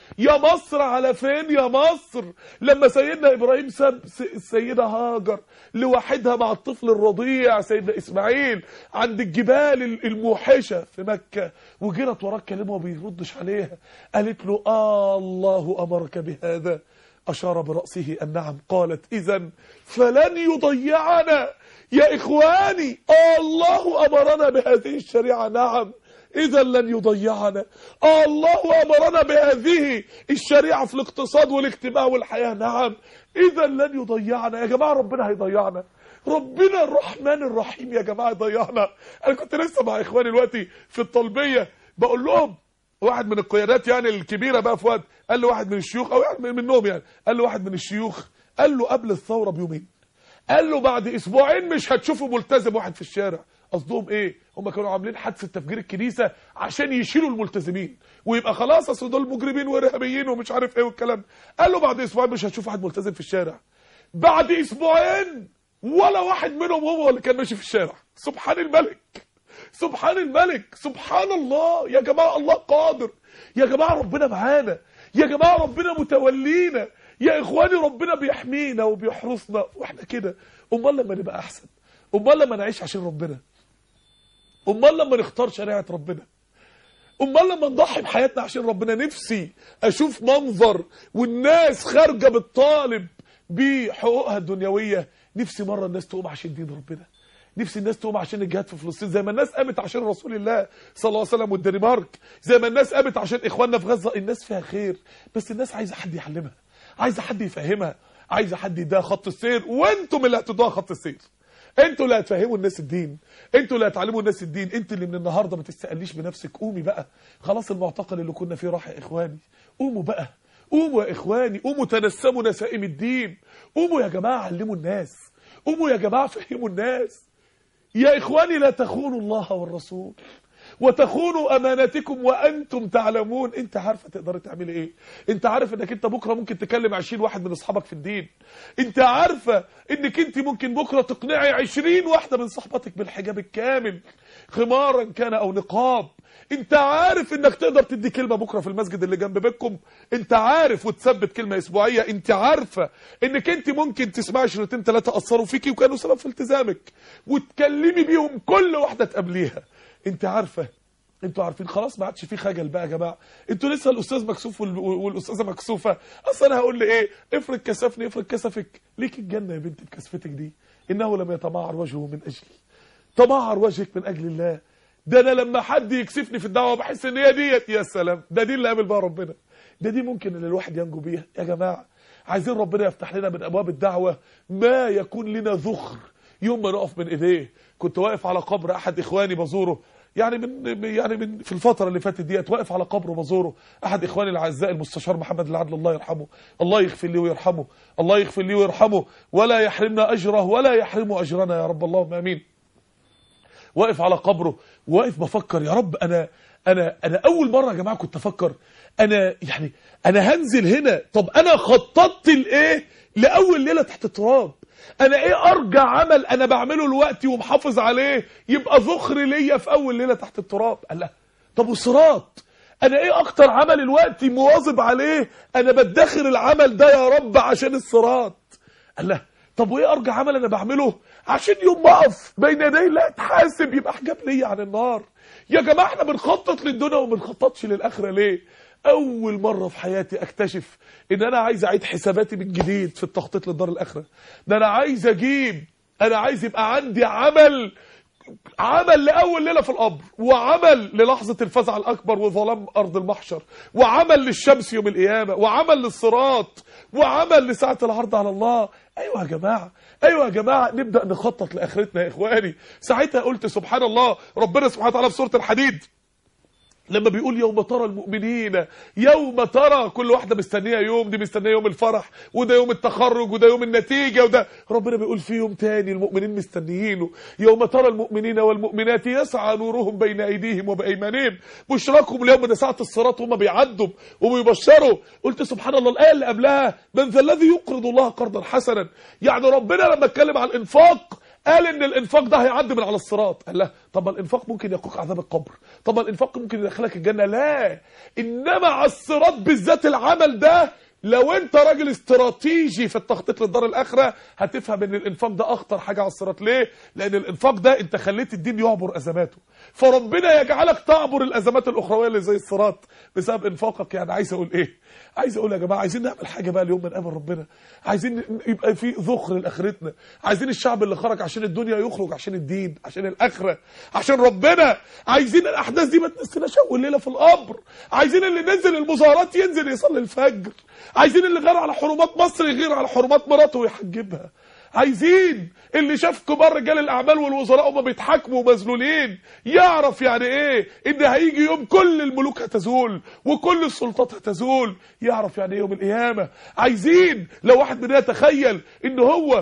يا مصر على فين يا مصر لما سيدنا ابراهيم ساب س- السيده هاجر لوحدها مع الطفل الرضيع سيدنا اسماعيل عند الجبال ال- الموحشه في مكه وجرت وراه كلمه وما بيردش عليها قالت له آه الله امرك بهذا اشار براسه النعم قالت اذا فلن يضيعنا يا اخواني آه الله امرنا بهذه الشريعه نعم إذا لن يضيعنا آه الله أمرنا بهذه الشريعة في الاقتصاد والاجتماع والحياة نعم إذا لن يضيعنا يا جماعة ربنا هيضيعنا ربنا الرحمن الرحيم يا جماعة يضيعنا أنا كنت لسه مع إخواني دلوقتي في الطلبية بقول لهم واحد من القيادات يعني الكبيرة بقى في وقت قال له واحد من الشيوخ أو واحد من- منهم يعني قال له واحد من الشيوخ قال له قبل الثورة بيومين قال له بعد اسبوعين مش هتشوفوا ملتزم واحد في الشارع قصدهم ايه هم كانوا عاملين حادثه تفجير الكنيسه عشان يشيلوا الملتزمين ويبقى خلاص اصل دول مجرمين وارهابيين ومش عارف ايه والكلام ده. قال له بعد اسبوعين مش هتشوف واحد ملتزم في الشارع بعد اسبوعين ولا واحد منهم هو اللي كان ماشي في الشارع سبحان الملك سبحان الملك سبحان الله يا جماعه الله قادر يا جماعه ربنا معانا يا جماعه ربنا متولينا يا اخواني ربنا بيحمينا وبيحرسنا واحنا كده امال لما نبقى احسن امال لما نعيش عشان ربنا امال لما نختار شريعه ربنا امال لما نضحي بحياتنا عشان ربنا نفسي اشوف منظر والناس خارجه بالطالب بحقوقها الدنيويه نفسي مره الناس تقوم عشان دين ربنا نفسي الناس تقوم عشان الجهاد في فلسطين زي ما الناس قامت عشان رسول الله صلى الله عليه وسلم والدنمارك زي ما الناس قامت عشان اخواننا في غزه الناس فيها خير بس الناس عايزه حد يعلمها عايزه حد يفهمها عايزه حد يديها خط السير وانتم اللي هتدوها خط السير انتوا اللي هتفهموا الناس الدين انتوا اللي هتعلموا الناس الدين انت اللي من النهارده ما تستقليش بنفسك قومي بقى خلاص المعتقل اللي كنا فيه راح يا اخواني قوموا بقى قوموا يا اخواني قوموا تنسموا نسائم الدين قوموا يا جماعه علموا الناس قوموا يا جماعه فهموا الناس يا إخواني لا تخونوا الله والرسول وتخونوا أماناتكم وأنتم تعلمون أنت عارفة تقدر تعمل إيه أنت عارف أنك أنت بكرة ممكن تكلم عشرين واحد من أصحابك في الدين أنت عارفة أنك أنت ممكن بكرة تقنعي عشرين واحدة من صحباتك بالحجاب الكامل خمارا كان أو نقاب انت عارف انك تقدر تدي كلمة بكرة في المسجد اللي جنب بيتكم انت عارف وتثبت كلمة اسبوعية انت عارفة انك انت ممكن تسمعي شريطين ثلاثة اثروا فيكي وكانوا سبب في التزامك وتكلمي بيهم كل واحدة تقابليها انت عارفة انتوا عارفين خلاص ما عادش في خجل بقى يا جماعه انتوا لسه الاستاذ مكسوف وال- والاستاذه مكسوفه اصل انا هقول لي ايه افرض كسفني افرض كسفك ليك الجنه يا بنتي بكسفتك دي انه لم يتمعر وجهه من اجلي تمعر وجهك من اجل الله ده انا لما حد يكسفني في الدعوه بحس ان هي ديت يا سلام ده دي اللي قابل بقى ربنا ده دي ممكن ان الواحد ينجو بيها يا جماعه عايزين ربنا يفتح لنا من ابواب الدعوه ما يكون لنا ذخر يوم ما نقف من ايديه كنت واقف على قبر احد اخواني بزوره يعني من يعني من في الفتره اللي فاتت ديت واقف على قبره بزوره احد اخواني الاعزاء المستشار محمد العدل الله يرحمه الله يغفر لي ويرحمه الله يغفر لي ويرحمه ولا يحرمنا اجره ولا يحرمه اجرنا يا رب اللهم امين واقف على قبره واقف بفكر يا رب انا انا انا اول مره يا جماعه كنت افكر انا يعني انا هنزل هنا طب انا خططت لايه لاول ليله تحت التراب انا ايه ارجع عمل انا بعمله دلوقتي ومحافظ عليه يبقى ذخر ليا في اول ليله تحت التراب قال لا طب والصراط انا ايه اكتر عمل دلوقتي مواظب عليه انا بدخر العمل ده يا رب عشان الصراط قال لا طب وايه ارجع عمل انا بعمله عشان يوم ما اقف بين يدي الله اتحاسب يبقى حجاب ليا عن النار يا جماعه احنا بنخطط للدنيا وما بنخططش للاخره ليه اول مره في حياتي اكتشف ان انا عايز اعيد حساباتي من جديد في التخطيط للدار الاخره ده انا عايز اجيب انا عايز يبقى عندي عمل عمل لأول ليلة في القبر وعمل للحظة الفزع الأكبر وظلام أرض المحشر وعمل للشمس يوم القيامة وعمل للصراط وعمل لساعة العرض على الله أيوة يا جماعة أيوة يا جماعة نبدأ نخطط لآخرتنا يا إخواني ساعتها قلت سبحان الله ربنا سبحانه وتعالى في سورة الحديد لما بيقول يوم ترى المؤمنين يوم ترى كل واحدة مستنية يوم دي مستنية يوم الفرح وده يوم التخرج وده يوم النتيجة وده ربنا بيقول في يوم تاني المؤمنين مستنيينه يوم ترى المؤمنين والمؤمنات يسعى نورهم بين أيديهم وبأيمانهم بشراكم اليوم ده ساعة الصراط وهم بيعدوا وبيبشروا قلت سبحان الله الآية اللي قبلها من ذا الذي يقرض الله قرضا حسنا يعني ربنا لما اتكلم عن الإنفاق قال ان الانفاق ده هيعدي من على الصراط قال لا طب ما الانفاق ممكن يقوك عذاب القبر طب ما الانفاق ممكن يدخلك الجنه لا انما على الصراط بالذات العمل ده لو انت راجل استراتيجي في التخطيط للدار الاخره هتفهم ان الانفاق ده اخطر حاجه على الصراط ليه لان الانفاق ده انت خليت الدين يعبر ازماته فربنا يجعلك تعبر الازمات الاخرويه اللي زي الصراط بسبب انفاقك يعني عايز اقول ايه عايز اقول يا جماعه عايزين نعمل حاجه بقى اليوم من امر ربنا عايزين يبقى في ذخر لاخرتنا عايزين الشعب اللي خرج عشان الدنيا يخرج عشان الدين عشان الاخره عشان ربنا عايزين الاحداث دي ما تنسيناش اول ليله في القبر عايزين اللي نزل المظاهرات ينزل يصلي الفجر عايزين اللي غير على حرمات مصر يغير على حرمات مراته ويحجبها عايزين اللي شاف كبار رجال الاعمال والوزراء وما بيتحاكموا ومذلولين يعرف يعني ايه ان هيجي يوم كل الملوك هتزول وكل السلطات هتزول يعرف يعني ايه يوم القيامه عايزين لو واحد مننا تخيل ان هو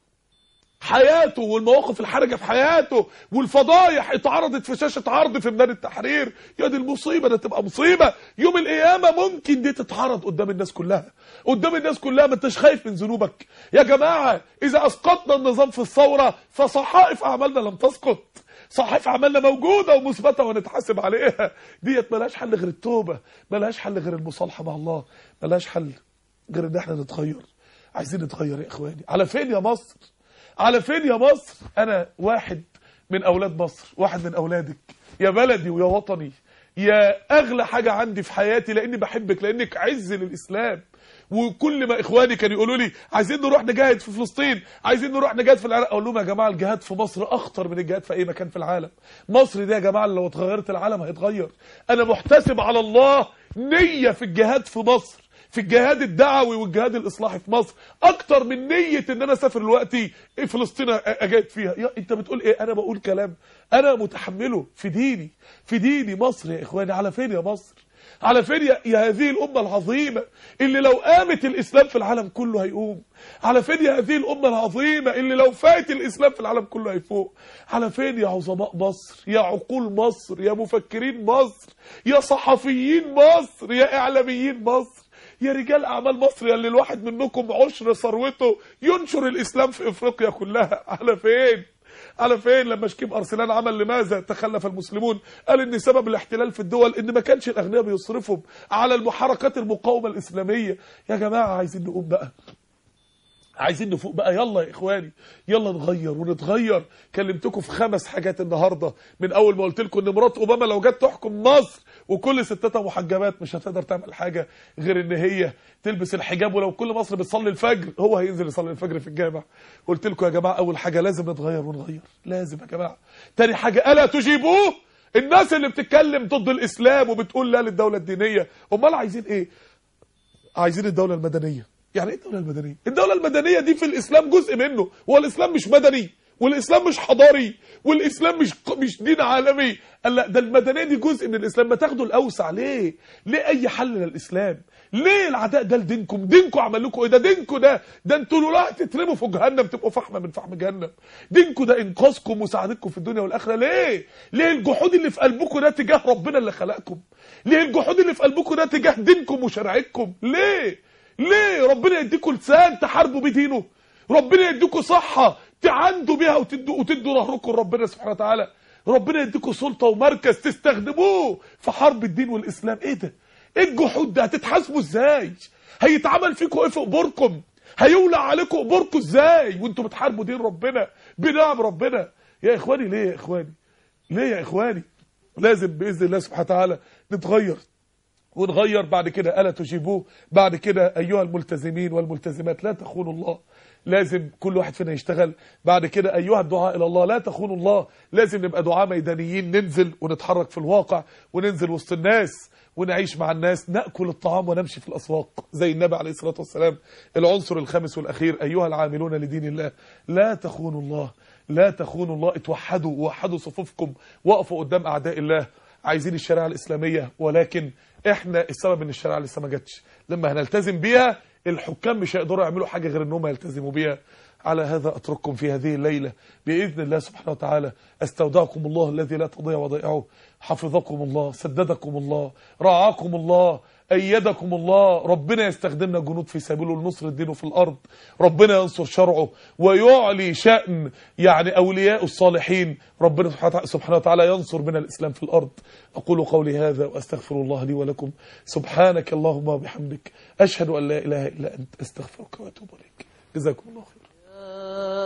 حياته والمواقف الحرجه في حياته والفضايح اتعرضت في شاشه عرض في ميدان التحرير يا دي المصيبه ده تبقى مصيبه يوم القيامه ممكن دي تتعرض قدام الناس كلها قدام الناس كلها ما انتش خايف من ذنوبك يا جماعه اذا اسقطنا النظام في الثوره فصحائف اعمالنا لم تسقط صحائف اعمالنا موجوده ومثبته ونتحاسب عليها ديت ملهاش حل غير التوبه ملهاش حل غير المصالحه مع الله ملهاش حل غير ان احنا نتغير عايزين نتغير يا اخواني على فين يا مصر على فين يا مصر انا واحد من اولاد مصر واحد من اولادك يا بلدي ويا وطني يا اغلى حاجة عندي في حياتي لاني بحبك لانك عز للاسلام وكل ما اخواني كانوا يقولوا لي عايزين نروح نجاهد في فلسطين عايزين نروح نجاهد في العراق اقول لهم يا جماعه الجهاد في مصر اخطر من الجهاد في اي مكان في العالم مصر دي يا جماعه لو اتغيرت العالم هيتغير انا محتسب على الله نيه في الجهاد في مصر في الجهاد الدعوي والجهاد الاصلاحي في مصر اكتر من نيه ان انا اسافر دلوقتي فلسطين اجاهد فيها يا انت بتقول ايه انا بقول كلام انا متحمله في ديني في ديني مصر يا اخواني على فين يا مصر على فين يا, يا هذه الامه العظيمه اللي لو قامت الاسلام في العالم كله هيقوم على فين يا هذه الامه العظيمه اللي لو فات الاسلام في العالم كله هيفوق على فين يا عظماء مصر يا عقول مصر يا مفكرين مصر يا صحفيين مصر يا اعلاميين مصر يا رجال اعمال مصر يا اللي الواحد منكم عشر ثروته ينشر الاسلام في افريقيا كلها على فين على فين لما شكيب ارسلان عمل لماذا تخلف المسلمون قال ان سبب الاحتلال في الدول ان ما كانش الاغنياء بيصرفوا على المحركات المقاومه الاسلاميه يا جماعه عايزين نقوم بقى عايزين نفوق بقى يلا يا اخواني يلا نغير ونتغير كلمتكم في خمس حاجات النهارده من اول ما قلت لكم ان مرات اوباما لو جت تحكم مصر وكل ستاتها محجبات مش هتقدر تعمل حاجه غير ان هي تلبس الحجاب ولو كل مصر بتصلي الفجر هو هينزل يصلي الفجر في الجامع قلت لكم يا جماعه اول حاجه لازم نتغير ونغير لازم يا جماعه تاني حاجه الا تجيبوه الناس اللي بتتكلم ضد الاسلام وبتقول لا للدوله الدينيه امال عايزين ايه عايزين الدوله المدنيه يعني ايه الدوله المدنيه الدوله المدنيه دي في الاسلام جزء منه هو الاسلام مش مدني والاسلام مش حضاري والاسلام مش مش دين عالمي قال لا ده المدنيه دي جزء من الاسلام ما تاخدوا الاوسع ليه ليه اي حل للاسلام ليه العداء ده لدينكم دينكم عمل لكم ايه ده دينكم ده ده انتوا لولا تترموا في جهنم تبقوا فحمه من فحم جهنم دينكم ده انقاذكم وسعادتكم في الدنيا والاخره ليه ليه الجحود اللي في قلبكم ده تجاه ربنا اللي خلقكم ليه الجحود اللي في قلبكم ده تجاه دينكم وشريعتكم ليه ليه ربنا يديكم لسان تحاربوا بيه دينه ربنا يديكم صحه تعندوا بيها وتدوا وتدوا ظهركم لربنا سبحانه وتعالى ربنا يديكم سلطه ومركز تستخدموه في حرب الدين والاسلام ايه ده ايه الجحود ده هتتحاسبوا ازاي هيتعمل فيكم ايه في قبوركم هيولع عليكم قبوركم ازاي وانتوا بتحاربوا دين ربنا بنعم ربنا يا اخواني ليه يا اخواني ليه يا اخواني لازم باذن الله سبحانه وتعالى نتغير ونغير بعد كده ألا تجيبوه بعد كده أيها الملتزمين والملتزمات لا تخونوا الله لازم كل واحد فينا يشتغل بعد كده أيها الدعاء إلى الله لا تخونوا الله لازم نبقى دعاء ميدانيين ننزل ونتحرك في الواقع وننزل وسط الناس ونعيش مع الناس نأكل الطعام ونمشي في الأسواق زي النبي عليه الصلاة والسلام العنصر الخامس والأخير أيها العاملون لدين الله لا تخونوا الله لا تخونوا الله اتوحدوا ووحدوا صفوفكم وقفوا قدام أعداء الله عايزين الشريعة الإسلامية ولكن احنا السبب ان الشريعة لسه ما جاتش لما هنلتزم بيها الحكام مش هيقدروا يعملوا حاجة غير انهم يلتزموا بيها على هذا اترككم في هذه الليلة بإذن الله سبحانه وتعالى استودعكم الله الذي لا تضيع ودائعه حفظكم الله سددكم الله رعاكم الله أيدكم الله ربنا يستخدمنا جنود في سبيله لنصر دينه في الأرض ربنا ينصر شرعه ويعلي شأن يعني أولياء الصالحين ربنا سبحانه وتعالى ينصر بنا الإسلام في الأرض أقول قولي هذا وأستغفر الله لي ولكم سبحانك اللهم وبحمدك أشهد أن لا إله إلا أنت أستغفرك وأتوب إليك جزاكم الله خير